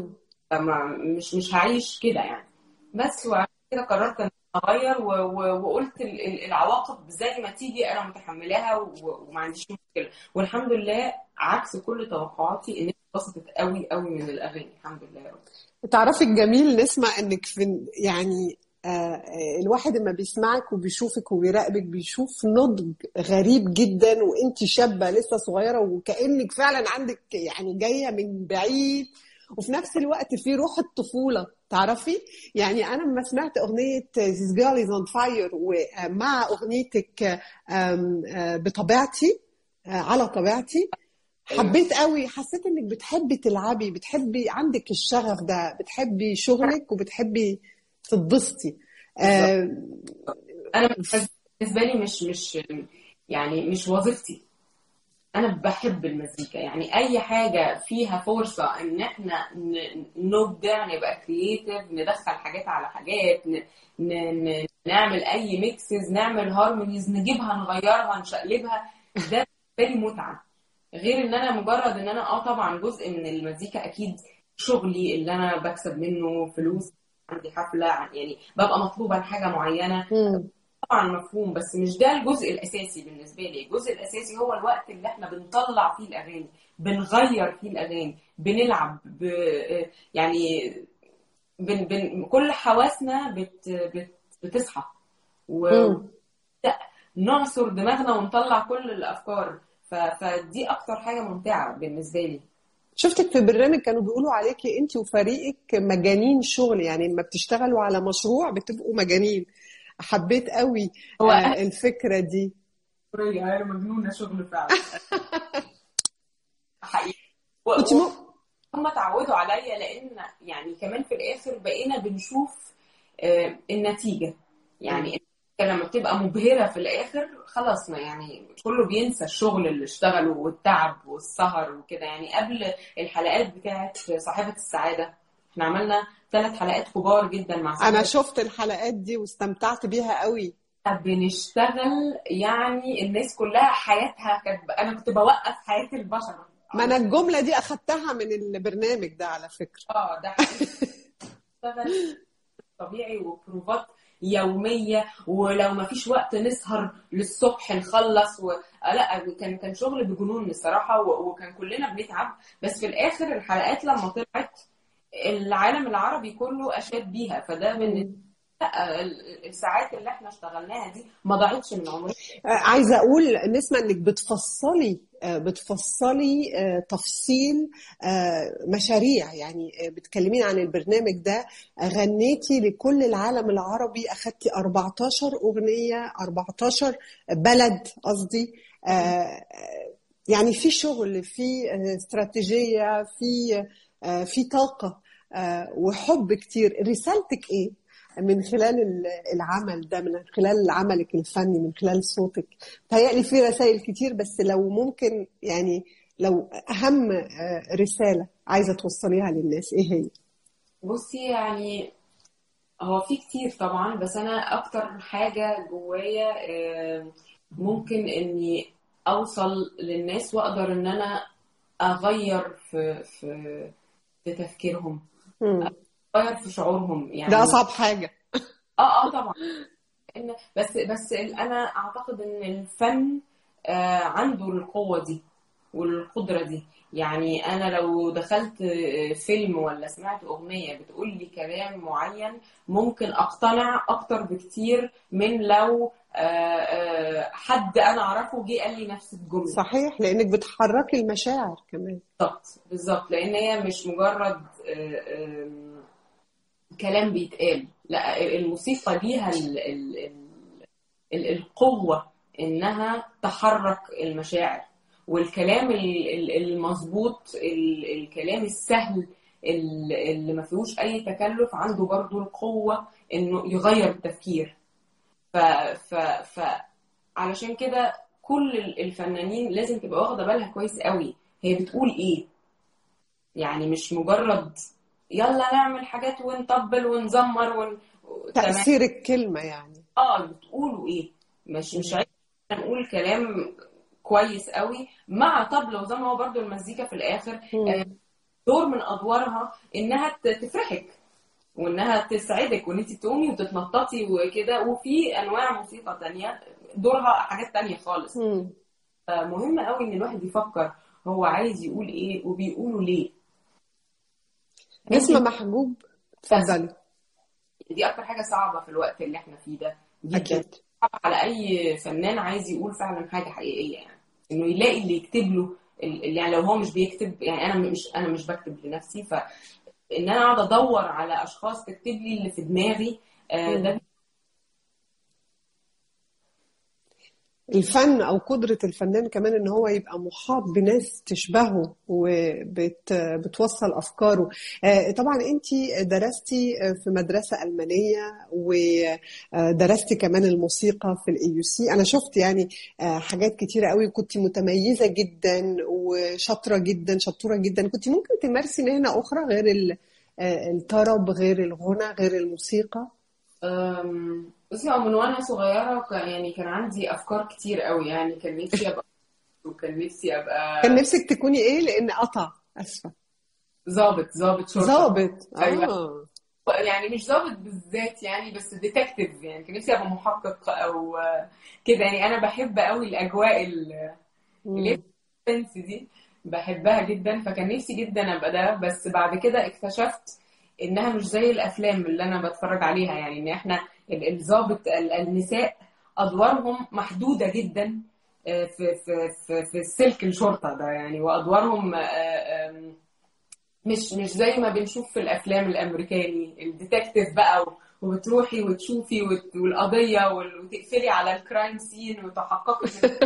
فما مش مش هعيش كده يعني بس وعشان كده قررت ان اغير و- و- وقلت ال- ال- العواقب زي ما تيجي انا متحملاها و- وما عنديش مشكله والحمد لله عكس كل توقعاتي الناس اتبسطت قوي قوي من الاغاني الحمد لله يا رب تعرفي الجميل نسمع انك في يعني آه، آه، الواحد لما بيسمعك وبيشوفك وبيراقبك بيشوف نضج غريب جدا وانت شابه لسه صغيره وكانك فعلا عندك يعني جايه من بعيد وفي نفس الوقت في روح الطفوله تعرفي يعني انا لما سمعت اغنيه This Girl is on Fire ومع اغنيتك آم، آه، بطبيعتي آه، على طبيعتي حبيت قوي حسيت انك بتحبي تلعبي بتحبي عندك الشغف ده بتحبي شغلك وبتحبي تتبسطي آه، انا بالنسبه لي مش مش يعني مش وظيفتي انا بحب المزيكا يعني اي حاجه فيها فرصه ان احنا ن- نبدع نبقى كرييتيف ندخل حاجات على حاجات ن... ن... ن... نعمل اي ميكسز نعمل هارمونيز نجيبها نغيرها نشقلبها ده بالنسبه لي متعه غير ان انا مجرد ان انا اه طبعا جزء من المزيكا اكيد شغلي اللي انا بكسب منه فلوس عندي حفله يعني ببقى مطلوبه لحاجه معينه مم. طبعا مفهوم بس مش ده الجزء الاساسي بالنسبه لي الجزء الاساسي هو الوقت اللي احنا بنطلع فيه الاغاني بنغير فيه الاغاني بنلعب ب... يعني بن... بن... كل حواسنا بت... بت... بتصحى مم. ونعصر دماغنا ونطلع كل الافكار ف... فدي اكتر حاجه ممتعه بالنسبه لي شفتك في برنامج كانوا بيقولوا عليكي انت وفريقك مجانين شغل يعني لما بتشتغلوا على مشروع بتبقوا مجانين حبيت قوي هو آه، الفكرة دي انا مجنونه شغل فعلا حقيقي كنت م... هم اتعودوا عليا لان يعني كمان في الاخر بقينا بنشوف آه، النتيجه يعني لما بتبقى مبهره في الاخر خلاص ما يعني كله بينسى الشغل اللي اشتغله والتعب والسهر وكده يعني قبل الحلقات بتاعت صاحبه السعاده احنا عملنا ثلاث حلقات كبار جدا مع انا صاحبة شفت الحلقات دي واستمتعت بيها قوي بنشتغل يعني الناس كلها حياتها كانت انا كنت بوقف حياه البشر ما انا الجملة دي اخدتها من البرنامج ده على فكرة اه ده حقيقي بشتغل طبيعي وبروفات يومية ولو ما فيش وقت نسهر للصبح نخلص و... آه لا كان كان شغل بجنون الصراحة و... وكان كلنا بنتعب بس في الآخر الحلقات لما طلعت العالم العربي كله أشاد بيها فده بالنسبة لا ال- الساعات اللي احنا اشتغلناها دي ما ضاعتش من عمري آه، عايزة أقول نسمع إنك بتفصلي آه، بتفصلي آه، تفصيل آه، مشاريع يعني آه، بتكلمين عن البرنامج ده آه، غنيتي لكل العالم العربي أخدتي 14 أغنية 14 بلد قصدي آه، آه، يعني في شغل في آه، استراتيجية في آه، في طاقة آه، وحب كتير رسالتك إيه؟ من خلال ال- العمل ده من خلال عملك الفني من خلال صوتك تهيألي في رسائل كتير بس لو ممكن يعني لو أهم آه، رسالة عايزة توصليها للناس إيه هي؟ بصي يعني هو في كتير طبعا بس انا اكتر حاجة جوايا آه، ممكن اني اوصل للناس واقدر ان انا اغير في في في تفكيرهم مم. اغير في شعورهم يعني ده أصعب حاجة اه اه طبعا إن بس بس ال- انا اعتقد ان الفن آه، عنده القوة دي والقدرة دي يعني انا لو دخلت فيلم ولا سمعت اغنيه بتقول لي كلام معين ممكن اقتنع اكتر بكتير من لو آه، آه، حد انا اعرفه جه قال لي نفس الجمله صحيح لانك بتحركي المشاعر كمان بالظبط بالظبط لان هي مش مجرد آه، آم، كلام بيتقال لا الموسيقى ليها ال- ال- ال- ال- القوة إنها تحرك المشاعر والكلام ال- ال- المظبوط ال- الكلام السهل ال- اللي ما فيهوش أي تكلف عنده برضو القوة إنه يغير التفكير ف ف ف علشان كده كل ال- الفنانين لازم تبقى واخدة بالها كويس قوي هي بتقول إيه يعني مش مجرد يلا نعمل حاجات ونطبل ونزمر ون... تمام تاثير الكلمه يعني اه بتقولوا ايه مش مش عيب نقول كلام كويس قوي مع طبلة وزي ما هو برضو المزيكا في الاخر آه، دور من ادوارها انها ت- تفرحك وانها تسعدك وان انت تقومي وتتنططي وكده وفي انواع موسيقى تانية دورها حاجات تانية خالص مم. فمهم قوي ان الواحد يفكر هو عايز يقول ايه وبيقوله ليه نسمة محجوب اتفضلي دي اكتر حاجه صعبه في الوقت اللي احنا فيه ده جدا اكيد صعب على اي فنان عايز يقول فعلا حاجه حقيقيه يعني انه يلاقي اللي يكتب له ال- يعني لو هو مش بيكتب يعني انا مش انا مش بكتب لنفسي ف ان انا اقعد ادور على اشخاص تكتب لي اللي في دماغي آه، ده الفن او قدره الفنان كمان ان هو يبقى محاط بناس تشبهه وبتوصل افكاره آه، طبعا انت درستي في مدرسه المانيه ودرستي كمان الموسيقى في الاي سي انا شفت يعني آه، حاجات كتيره قوي كنت متميزه جدا وشاطره جدا شطوره جدا كنت ممكن تمارسي مهنه اخرى غير ال- آه، الطرب غير الغنى غير الموسيقى أم، بصي هو من وانا صغيره كان يعني كان عندي افكار كتير قوي يعني كان نفسي ابقى وكان نفسي ابقى كان نفسك تكوني ايه لان قطع اسفه ضابط ضابط شرطه ظابط أيوة. اه يعني مش ضابط بالذات يعني بس ديتكتيف يعني كان نفسي ابقى محقق او آه، كده يعني انا بحب قوي الاجواء ال- اللي هي السسبنس دي بحبها جدا فكان نفسي جدا ابقى ده بس بعد كده اكتشفت انها مش زي الافلام اللي انا بتفرج عليها يعني ان احنا ال- الضابط ال- النساء ادوارهم محدوده جدا آه، في في في في السلك الشرطه ده يعني وادوارهم آه، آم، مش مش زي ما بنشوف في الافلام الامريكاني الديتكتيف بقى و- وبتروحي وتشوفي وت- والقضيه وال- وتقفلي على الكرايم سين وتحققي من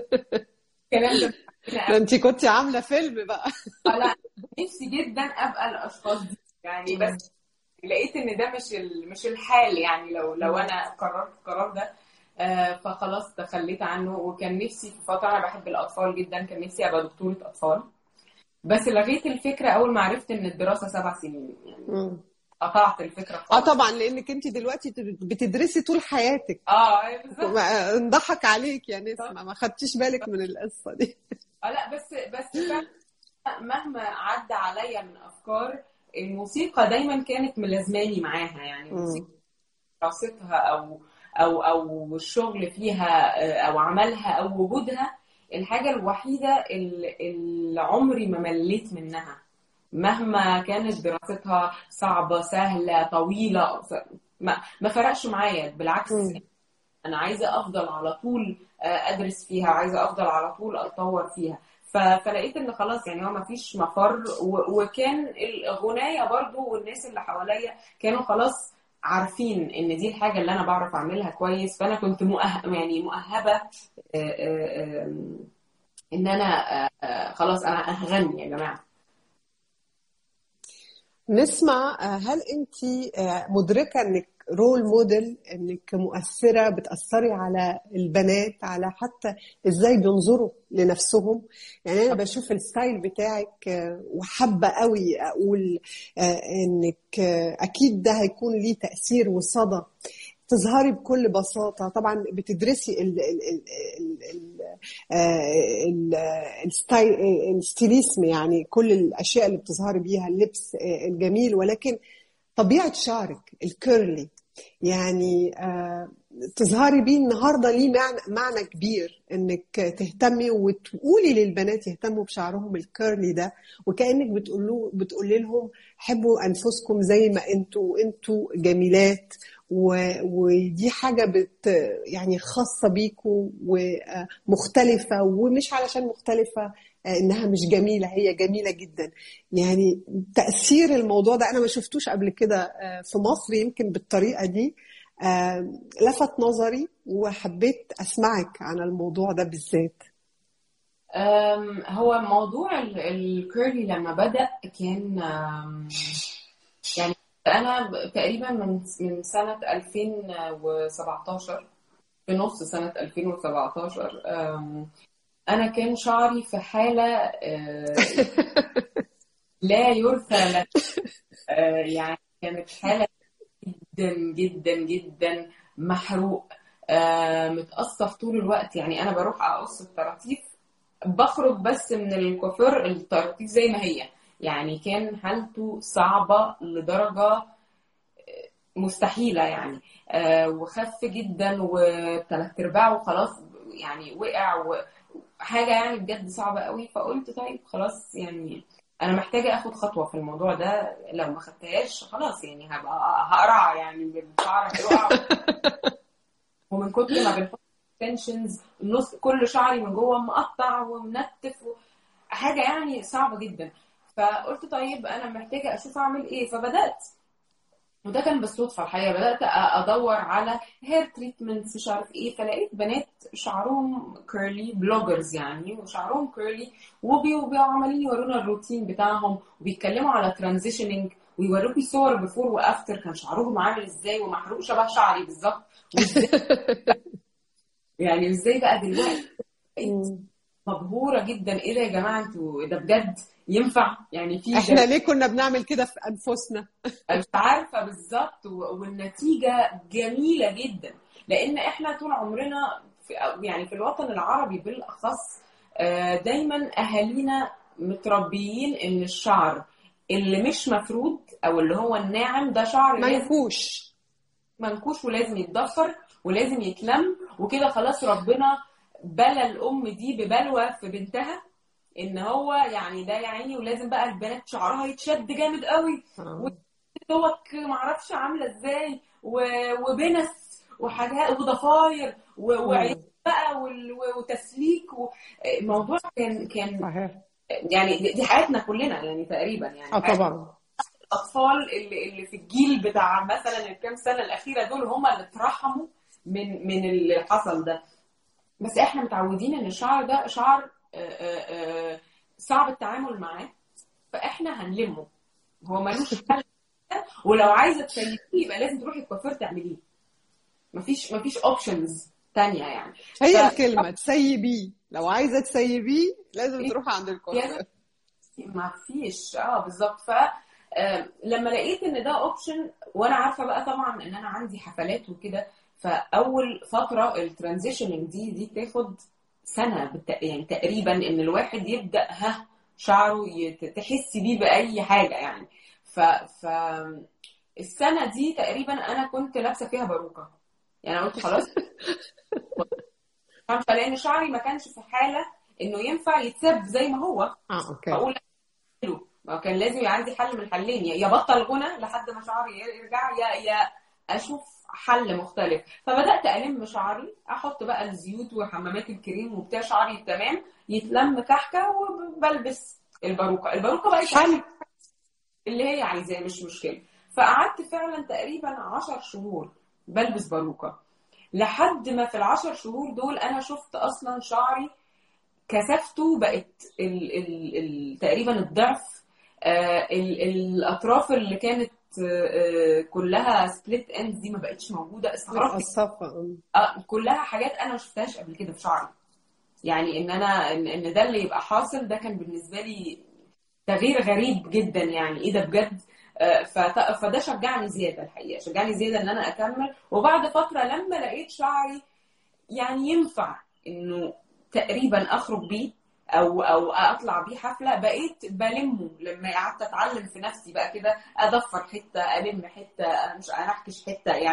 الكلام ده ده انت كنت عامله فيلم بقى لا نفسي جدا ابقى الاشخاص دي يعني بس لقيت ان ده مش ال- مش الحال يعني لو لو انا قررت القرار ده آه، فخلاص تخليت عنه وكان نفسي في فتره انا بحب الاطفال جدا كان نفسي ابقى دكتوره اطفال بس لغيت الفكره اول ما عرفت ان الدراسه سبع سنين يعني مم. قطعت الفكره اه خالص طبعا لانك انت دلوقتي بتدرسي طول حياتك اه أيوة بالظبط ما- انضحك عليك يا نسمة ما خدتيش بالك من القصة دي اه لا بس بس فعلا مهما عدى عليا من افكار الموسيقى دايما كانت ملازماني معاها يعني الموسيقى دراستها او او او الشغل فيها آه، او عملها او وجودها الحاجه الوحيده اللي اللي عمري ما مليت منها مهما كانت دراستها صعبه سهله طويله ما ما فرقش معايا بالعكس انا عايزه افضل على طول آه، ادرس فيها عايزه افضل على طول اتطور فيها ف- فلقيت ان خلاص يعني هو مفيش مفر و- وكان الغنايه برضو والناس اللي حواليا كانوا خلاص عارفين ان دي الحاجه اللي انا بعرف اعملها كويس فانا كنت مؤه... يعني مؤهبه آه، آه، آم، ان انا آه، آه، خلاص انا هغني يا جماعه نسمع آه، هل انت آه، مدركة انك رول موديل انك مؤثرة بتأثري على البنات على حتى ازاي بينظروا لنفسهم يعني انا بشوف الستايل بتاعك آه، وحابة قوي اقول آه، انك آه، اكيد ده هيكون ليه تأثير وصدى تظهري بكل بساطة طبعا بتدرسي ال ال ال ال ال آه، ال- الستايل الستيليسم يعني كل الأشياء اللي بتظهري بيها اللبس آه، الجميل ولكن طبيعة شعرك الكيرلي يعني آه، تظهري بيه النهارده ليه معنى, معنى كبير انك تهتمي وتقولي للبنات يهتموا بشعرهم الكيرلي ده وكانك بتقولوا بتقولي لهم حبوا انفسكم زي ما انتوا انتوا جميلات و- ودي حاجه بت يعني خاصه بيكوا ومختلفه ومش علشان مختلفه انها مش جميله هي جميله جدا يعني تاثير الموضوع ده انا ما شفتوش قبل كده آه، في مصر يمكن بالطريقه دي آه، لفت نظري وحبيت اسمعك عن الموضوع ده بالذات أم، هو موضوع ال- الكيرلي لما بدأ كان أم، يعني أنا ب- تقريبا من من سنة 2017 في نص سنة 2017 أم، أنا كان شعري في حالة أه، لا يرثى له أه، يعني كانت حالة جدا جدا جدا محروق آه متقصف طول الوقت يعني انا بروح اقص الطراطيف بخرج بس من الكوافير الطراطيف زي ما هي يعني كان حالته صعبة لدرجة مستحيلة يعني آه وخف جدا وثلاث ارباعه خلاص يعني وقع وحاجة يعني بجد صعبة قوي فقلت طيب خلاص يعني انا محتاجة اخد خطوة في الموضوع ده لو ما خدتهاش خلاص يعني هبقى هقرع يعني بالشعر هيقع ومن كتر ما بنحط تنشنز نص كل شعري من جوه مقطع ومنتف و... حاجه يعني صعبه جدا فقلت طيب انا محتاجه اشوف اعمل ايه فبدات وده كان بالصدفه الحقيقه بدات أ- ادور على هير تريتمنتس مش عارف ايه فلقيت بنات شعرهم كيرلي بلوجرز يعني وشعرهم كيرلي وبيبقوا عمالين يورونا الروتين بتاعهم وبيتكلموا على ترانزيشننج ويوروكي صور بيفور وافتر كان شعرهم عامل ازاي ومحروق شبه شعري بالظبط وازاي يعني ازاي بقى دلوقتي بقيت مبهوره جدا ايه ده يا جماعه انتوا ده بجد ينفع يعني في احنا ليه كنا بنعمل كده في انفسنا مش عارفه بالظبط و- والنتيجه جميله جدا لان احنا طول عمرنا في يعني في الوطن العربي بالاخص آه، دايما اهالينا متربيين ان الشعر اللي مش مفرود او اللي هو الناعم ده شعر لازم منفوش منكوش ولازم يتضفر ولازم يتلم وكده خلاص ربنا بلى الام دي ببلوى في بنتها ان هو يعني ده يا عيني ولازم بقى البنات شعرها يتشد جامد قوي وتوك معرفش عامله ازاي و- وبنس وحاجات وضفاير و- وعيال بقى وال- و- وتسليك و- الموضوع كان كان صحيح يعني دي دي حياتنا كلنا يعني تقريبا يعني اه طبعا الاطفال اللي اللي في الجيل بتاع مثلا الكام سنه الاخيره دول هم اللي اترحموا من من اللي حصل ده بس احنا متعودين ان الشعر ده شعر آه، آه، آه، صعب التعامل معاه فاحنا هنلمه هو ملوش حل ولو عايزه تسيبيه يبقى لازم تروحي الكوافير تعمليه مفيش مفيش اوبشنز تانية يعني هي ف- الكلمه تسيبيه لو عايزه تسيبيه لازم تروحي عند الكوافير ما فيش اه بالظبط ف آه، لما لقيت ان ده اوبشن وانا عارفه بقى طبعا ان انا عندي حفلات وكده فاول فتره الترانزيشننج دي دي تاخد سنه بالت... يعني تقريبا ان الواحد يبدا ها شعره يت... تحسي بيه باي حاجه يعني ف ف السنه دي تقريبا انا كنت لابسه فيها باروكه يعني أنا قلت خلاص فاهمة؟ لان شعري ما كانش في حاله انه ينفع يتساب زي ما هو اه اوكي اقول له ما كان لازم يبقى عندي حل من الحلين يا يا بطل غنى لحد ما شعري يرجع يا يا اشوف حل مختلف فبدات الم شعري احط بقى الزيوت وحمامات الكريم وبتاع شعري تمام يتلم كحكه وبلبس الباروكه الباروكه بقى حلو اللي هي عايزاه مش مشكله فقعدت فعلا تقريبا عشر شهور بلبس باروكه لحد ما في العشر شهور دول انا شفت اصلا شعري كثافته بقت ال ال ال تقريبا الضعف آه ال الاطراف اللي كانت آه آه، كلها سبليت اند دي ما بقتش موجوده استغربت الصفة آه كلها حاجات انا ما شفتهاش قبل كده في شعري يعني ان انا ان, إن ده اللي يبقى حاصل ده كان بالنسبه لي تغيير غريب جدا يعني ايه ده بجد آه، فت- فده شجعني زياده الحقيقه شجعني زياده ان انا اكمل وبعد فتره لما لقيت شعري يعني ينفع انه تقريبا اخرج بيه او او اطلع بيه حفله بقيت بلمه لما قعدت اتعلم في نفسي بقى كده اضفر حته الم حته مش انحكش حته يعني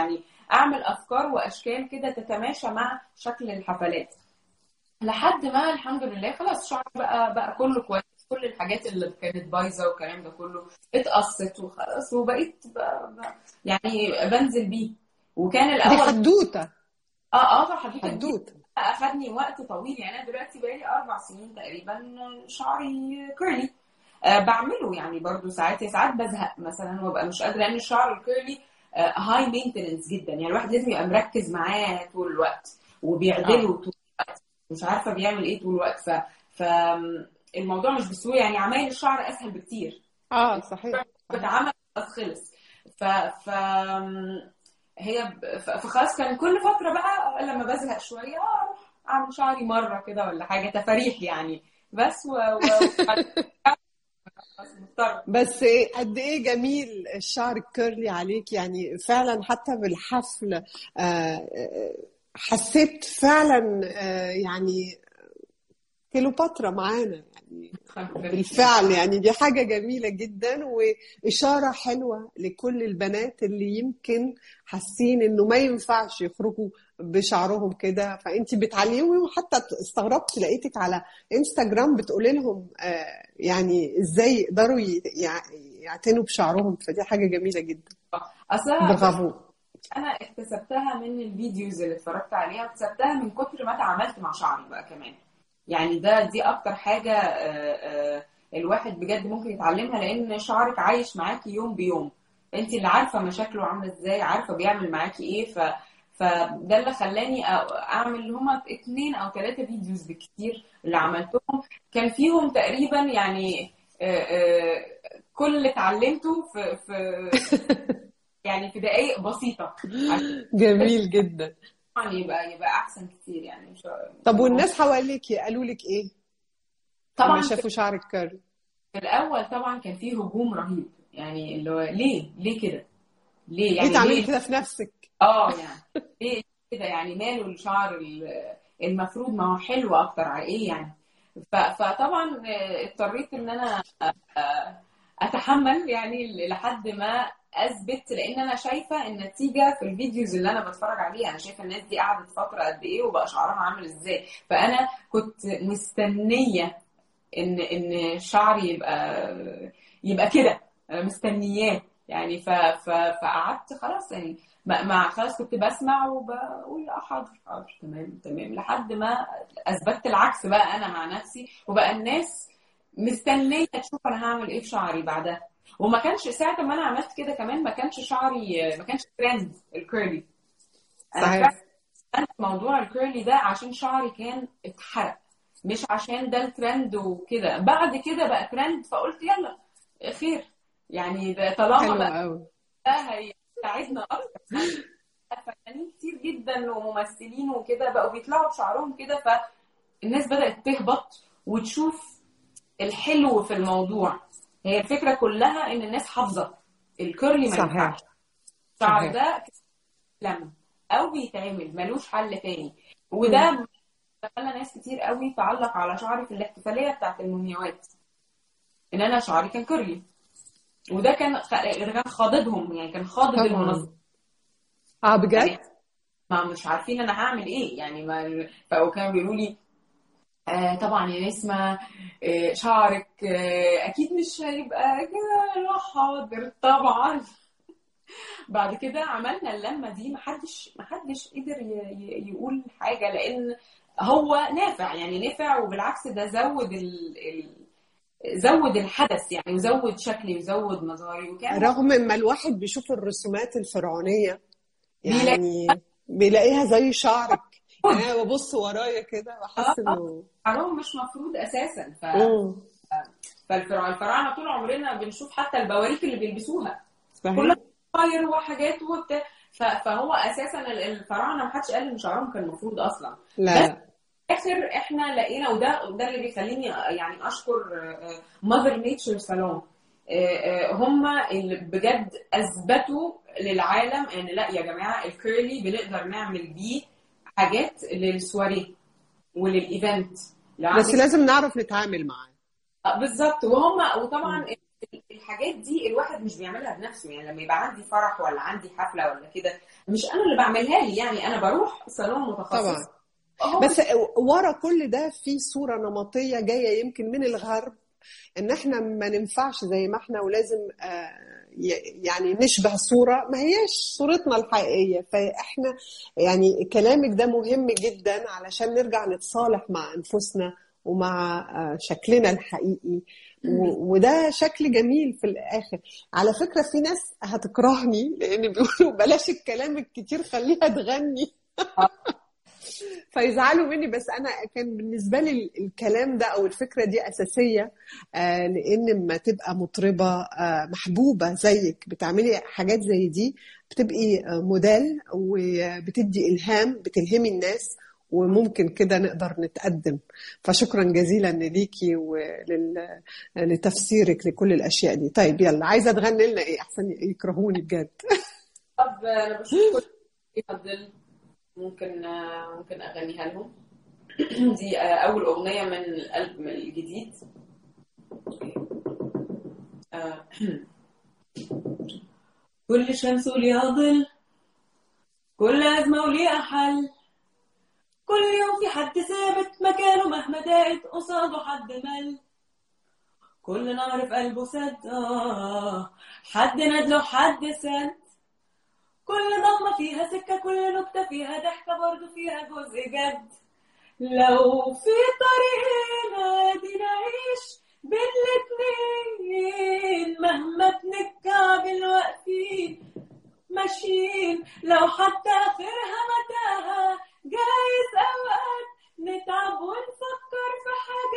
اعمل افكار واشكال كده تتماشى مع شكل الحفلات لحد ما الحمد لله خلاص شعري بقى بقى كله كويس كل الحاجات اللي كانت بايظه والكلام ده كله اتقصت وخلاص وبقيت ب... ب... يعني بنزل بيه وكان دي الاول حدوته اه اه حدوته حدوته اخدني وقت طويل يعني انا دلوقتي بقالي اربع سنين تقريبا شعري كيرلي آه بعمله يعني برضو ساعات ساعات بزهق مثلا وابقى مش قادره لان الشعر الكيرلي هاي مينتننس جدا يعني الواحد لازم يبقى مركز معاه طول الوقت وبيعدله طول الوقت مش عارفه بيعمل ايه طول الوقت ف فالموضوع مش بسهوله يعني عمايل الشعر اسهل بكتير اه صحيح بتعمل بس خلص ف ف هي ب- ف- فخلاص كان كل فتره بقى لما بزهق شويه اه اروح اعمل شعري مره كده ولا حاجه تفاريح يعني بس و, و... خلاص مضطر بس قد ايه جميل الشعر الكيرلي عليك يعني فعلا حتى بالحفل آه، آه، حسيت فعلا آه، يعني كيلوباترا معانا يعني بالفعل يعني دي حاجة جميلة جدا وإشارة حلوة لكل البنات اللي يمكن حاسين إنه ما ينفعش يخرجوا بشعرهم كده فأنت بتعلميهم وحتى استغربت لقيتك على انستجرام بتقولي لهم آه، يعني إزاي يقدروا ي- يع- يعتنوا بشعرهم فدي حاجة جميلة جدا اصلا برافو انا اكتسبتها من الفيديوز اللي اتفرجت عليها اكتسبتها من كتر ما اتعاملت مع شعري بقى كمان يعني ده دي اكتر حاجه آه، آه، الواحد بجد ممكن يتعلمها لان شعرك عايش معاكي يوم بيوم انت اللي عارفه مشاكله عامله ازاي عارفه بيعمل معاكي ايه ف فده اللي خلاني أ- اعمل هما اتنين او ثلاثه فيديوز بكتير اللي عملتهم كان فيهم تقريبا يعني آه، آه، كل اللي اتعلمته في في يعني في دقائق بسيطه عشان جميل جدا طبعاً يبقى يبقى احسن كتير يعني مش طب والناس حواليك قالوا لك إيه؟ طبعا لما شافوا شعرك كيرلي في الاول طبعا كان فيه هجوم رهيب يعني اللي هو ليه ليه كده ليه ليه يعني تعملي ليه كده في نفسك؟ اه يعني ليه كده يعني ماله الشعر ال- المفروض ما هو حلو اكتر على ايه يعني ف- فطبعا آه، اضطريت ان انا آه، اتحمل يعني لحد ما اثبت لان انا شايفه النتيجه في الفيديوز اللي انا بتفرج عليها انا شايفه الناس دي قعدت فتره قد ايه وبقى شعرها عامل ازاي فانا كنت مستنيه ان ان شعري يبقى يبقى كده انا مستنياه يعني ف ف فقعدت خلاص يعني مع مع- خلاص كنت بسمع وبقول اه حاضر حاضر تمام تمام لحد ما اثبتت العكس بقى انا مع نفسي وبقى الناس مستنيه تشوف انا هعمل ايه في شعري بعدها وما كانش ساعه ما انا عملت كده كمان ما كانش شعري ما كانش ترند الكيرلي انا صحيح فعلا عملت موضوع الكيرلي ده عشان شعري كان اتحرق مش عشان ده الترند وكده بعد كده بقى ترند فقلت يلا خير يعني ده طالما حلو بقى قوي ده هيساعدنا اكتر فنانين كتير جدا وممثلين وكده بقوا بيطلعوا بشعرهم كده فالناس بدأت تهبط وتشوف الحلو في الموضوع هي الفكرة كلها ان الناس حافظة الكيرلي ما صحيح ينفعش الشعر صحيح ده لم او بيتعمل ملوش حل تاني وده خلى ناس كتير قوي تعلق على شعري في الاحتفاليه بتاعت المومياوات ان انا شعري كان كيرلي وده كان خ... كان خاضدهم يعني كان خاضد طبعا المنظمه اه بجد يعني ما مش عارفين انا هعمل ايه يعني ما فكانوا بيقولوا لي آه طبعا يا نسمة آه شعرك آه اكيد مش هيبقى كده لا حاضر طبعا بعد كده عملنا اللمة دي محدش محدش قدر ي- ي- يقول حاجة لأن هو نافع يعني نافع وبالعكس ده زود ال... ال... زود الحدث يعني وزود شكلي وزود مظهري وكان رغم ما الواحد بيشوف الرسومات الفرعونية بيلاقي يعني بيلاقيها زي شعرك يعني انا ببص ورايا كده بحس انه شعرهم مش مفروض أساسا ف... مم. فالفراعنة الفراعنة طول عمرنا بنشوف حتى البواريك اللي بيلبسوها صحيح كلها طاير وحاجات وبتاع ف... فهو أساسا ال- الفراعنة محدش قال إن شعرهم كان المفروض أصلا لا بس لا اخر احنا لقينا وده ده اللي بيخليني يعني اشكر ماذر نيتشر سالون هم اللي بجد اثبتوا للعالم ان لا يا جماعه الكيرلي بنقدر نعمل بيه حاجات للسواريه وللايفنت لو بس عندك لازم نعرف نتعامل معاه آه، بالظبط وهم وطبعا الحاجات دي الواحد مش بيعملها بنفسه يعني لما يبقى عندي فرح ولا عندي حفله ولا كده مش انا اللي بعملها لي يعني انا بروح صالون متخصص طبعا هو بس ورا كل ده في صورة نمطية جاية يمكن من الغرب ان احنا ما ننفعش زي ما احنا ولازم آه، ي- يعني نشبه صورة ما هياش صورتنا الحقيقية فاحنا يعني كلامك ده مهم جدا علشان نرجع نتصالح مع انفسنا ومع آه، شكلنا الحقيقي و- وده شكل جميل في الاخر على فكرة في ناس هتكرهني لان بيقولوا بلاش الكلام الكتير خليها تغني فيزعلوا مني بس انا كان بالنسبه لي ال- الكلام ده او الفكره دي اساسيه آه، لان لما تبقى مطربه آه، محبوبه زيك بتعملي حاجات زي دي بتبقي آه، موديل وبتدي الهام بتلهمي الناس وممكن كده نقدر نتقدم فشكرا جزيلا ليكي ولتفسيرك لكل الاشياء دي طيب يلا عايزه تغني لنا ايه احسن يكرهوني بجد طب انا بشوف كل يفضل ممكن آه، ممكن اغنيها لهم دي آه، اول اغنيه من الالبوم الجديد آه، كل شمس وليها ظل كل أزمة وليها حل كل يوم في حد ثابت مكانه مهما ضاقت قصاده حد مل كل نهر في قلبه سد آه حد ندله حد سد كل ضمة فيها سكة كل نكتة فيها ضحكة برضه فيها جزء جد لو في طريقنا دي نعيش بين الاتنين مهما بنتكعبل واقفين ماشيين لو حتى آخرها متاهة جايز أوقات نتعب ونفكر في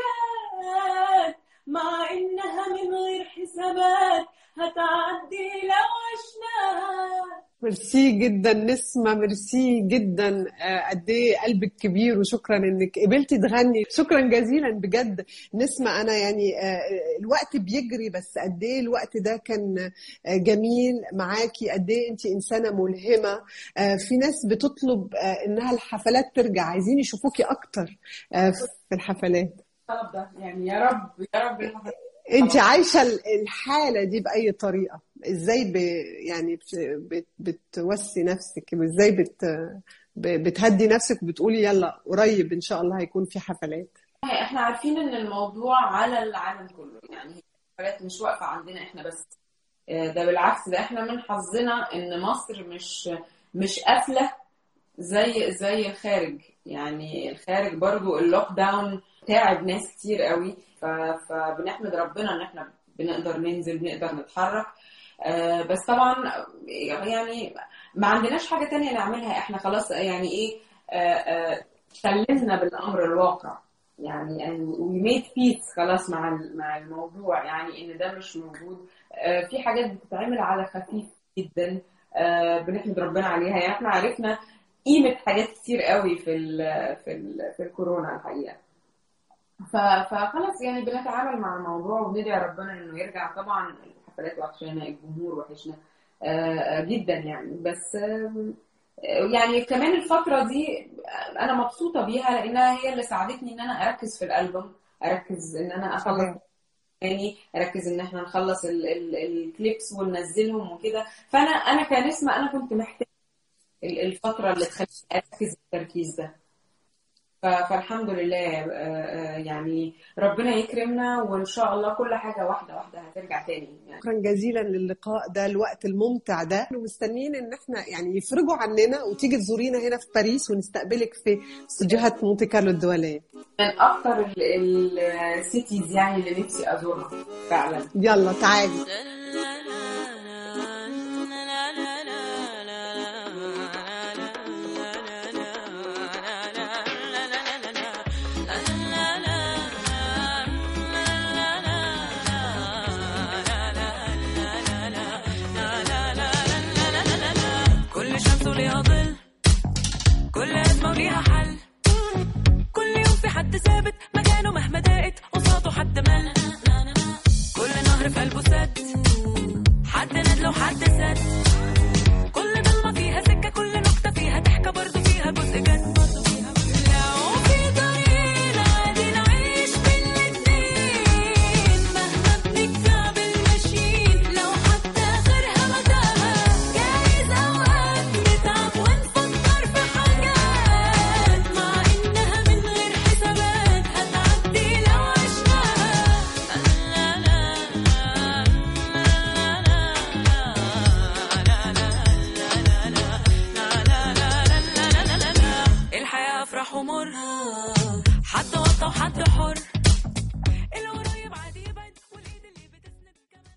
حاجات مع إنها من غير حسابات هتعدي لو عشناها ميرسي جدا نسمة ميرسي جدا آه، قد ايه قلبك كبير وشكرا انك قبلتي تغني شكرا جزيلا بجد نسمة انا يعني آه، الوقت بيجري بس قد ايه الوقت ده كان آه، جميل معاكي قد ايه انت انسانة ملهمة آه، في ناس بتطلب آه، انها الحفلات ترجع عايزين يشوفوكي اكتر آه، في الحفلات الطلب ده يعني يا رب يا رب الحفلات انت عايشه ال- الحاله دي باي طريقه ازاي ب... يعني بت... بت... بتوسي نفسك ازاي بت... ب- بتهدي نفسك وبتقولي يلا قريب ان شاء الله هيكون في حفلات احنا عارفين ان الموضوع على العالم كله يعني هي الحفلات مش واقفة عندنا احنا بس آه، ده بالعكس ده احنا من حظنا ان مصر مش مش قافلة زي زي الخارج يعني الخارج برضو اللوك داون تعب ناس كتير قوي ف- فبنحمد ربنا ان احنا بنقدر ننزل بنقدر نتحرك آه، بس طبعا يعني ما عندناش حاجة تانية نعملها احنا خلاص يعني ايه آه، آه، سلمنا بالامر الواقع يعني and we made peace خلاص مع ال- مع الموضوع يعني ان ده مش موجود آه، في حاجات بتتعمل على خفيف جدا آه، بنحمد ربنا عليها يعني احنا عرفنا قيمة حاجات كتير قوي في ال في ال في الكورونا الحقيقة ف- فخلاص يعني بنتعامل مع الموضوع وبندعي ربنا انه يرجع طبعا الحفلات وحشانا الجمهور وحشنا آه، آه، جدا يعني بس آم، آه، يعني كمان الفترة دي انا مبسوطة بيها لانها هي اللي ساعدتني ان انا اركز في الالبوم اركز ان انا اخلص صحيح. تاني اركز ان احنا نخلص ال- ال- الكليبس وننزلهم وكده فانا انا كنسمة انا كنت محتاجة ال- الفترة اللي تخليني اركز التركيز ده ف- فالحمد لله آه، آه، يعني ربنا يكرمنا وان شاء الله كل حاجة واحدة واحدة هترجع تاني يعني شكرا جزيلا للقاء ده الوقت الممتع ده ومستنيين ان احنا يعني يفرجوا عننا وتيجي تزورينا هنا في باريس ونستقبلك في استوديوهات مونتي كارلو الدوليه من اكتر السيتيز يعني اللي نفسي ازورها فعلا يلا تعالي كل شمس وليها ظل كل أزمة وليها حل كل يوم في حد ثابت مكانه مهما ضاقت قصاده حد مل كل نهر في قلبه سد حد ندله وحد سد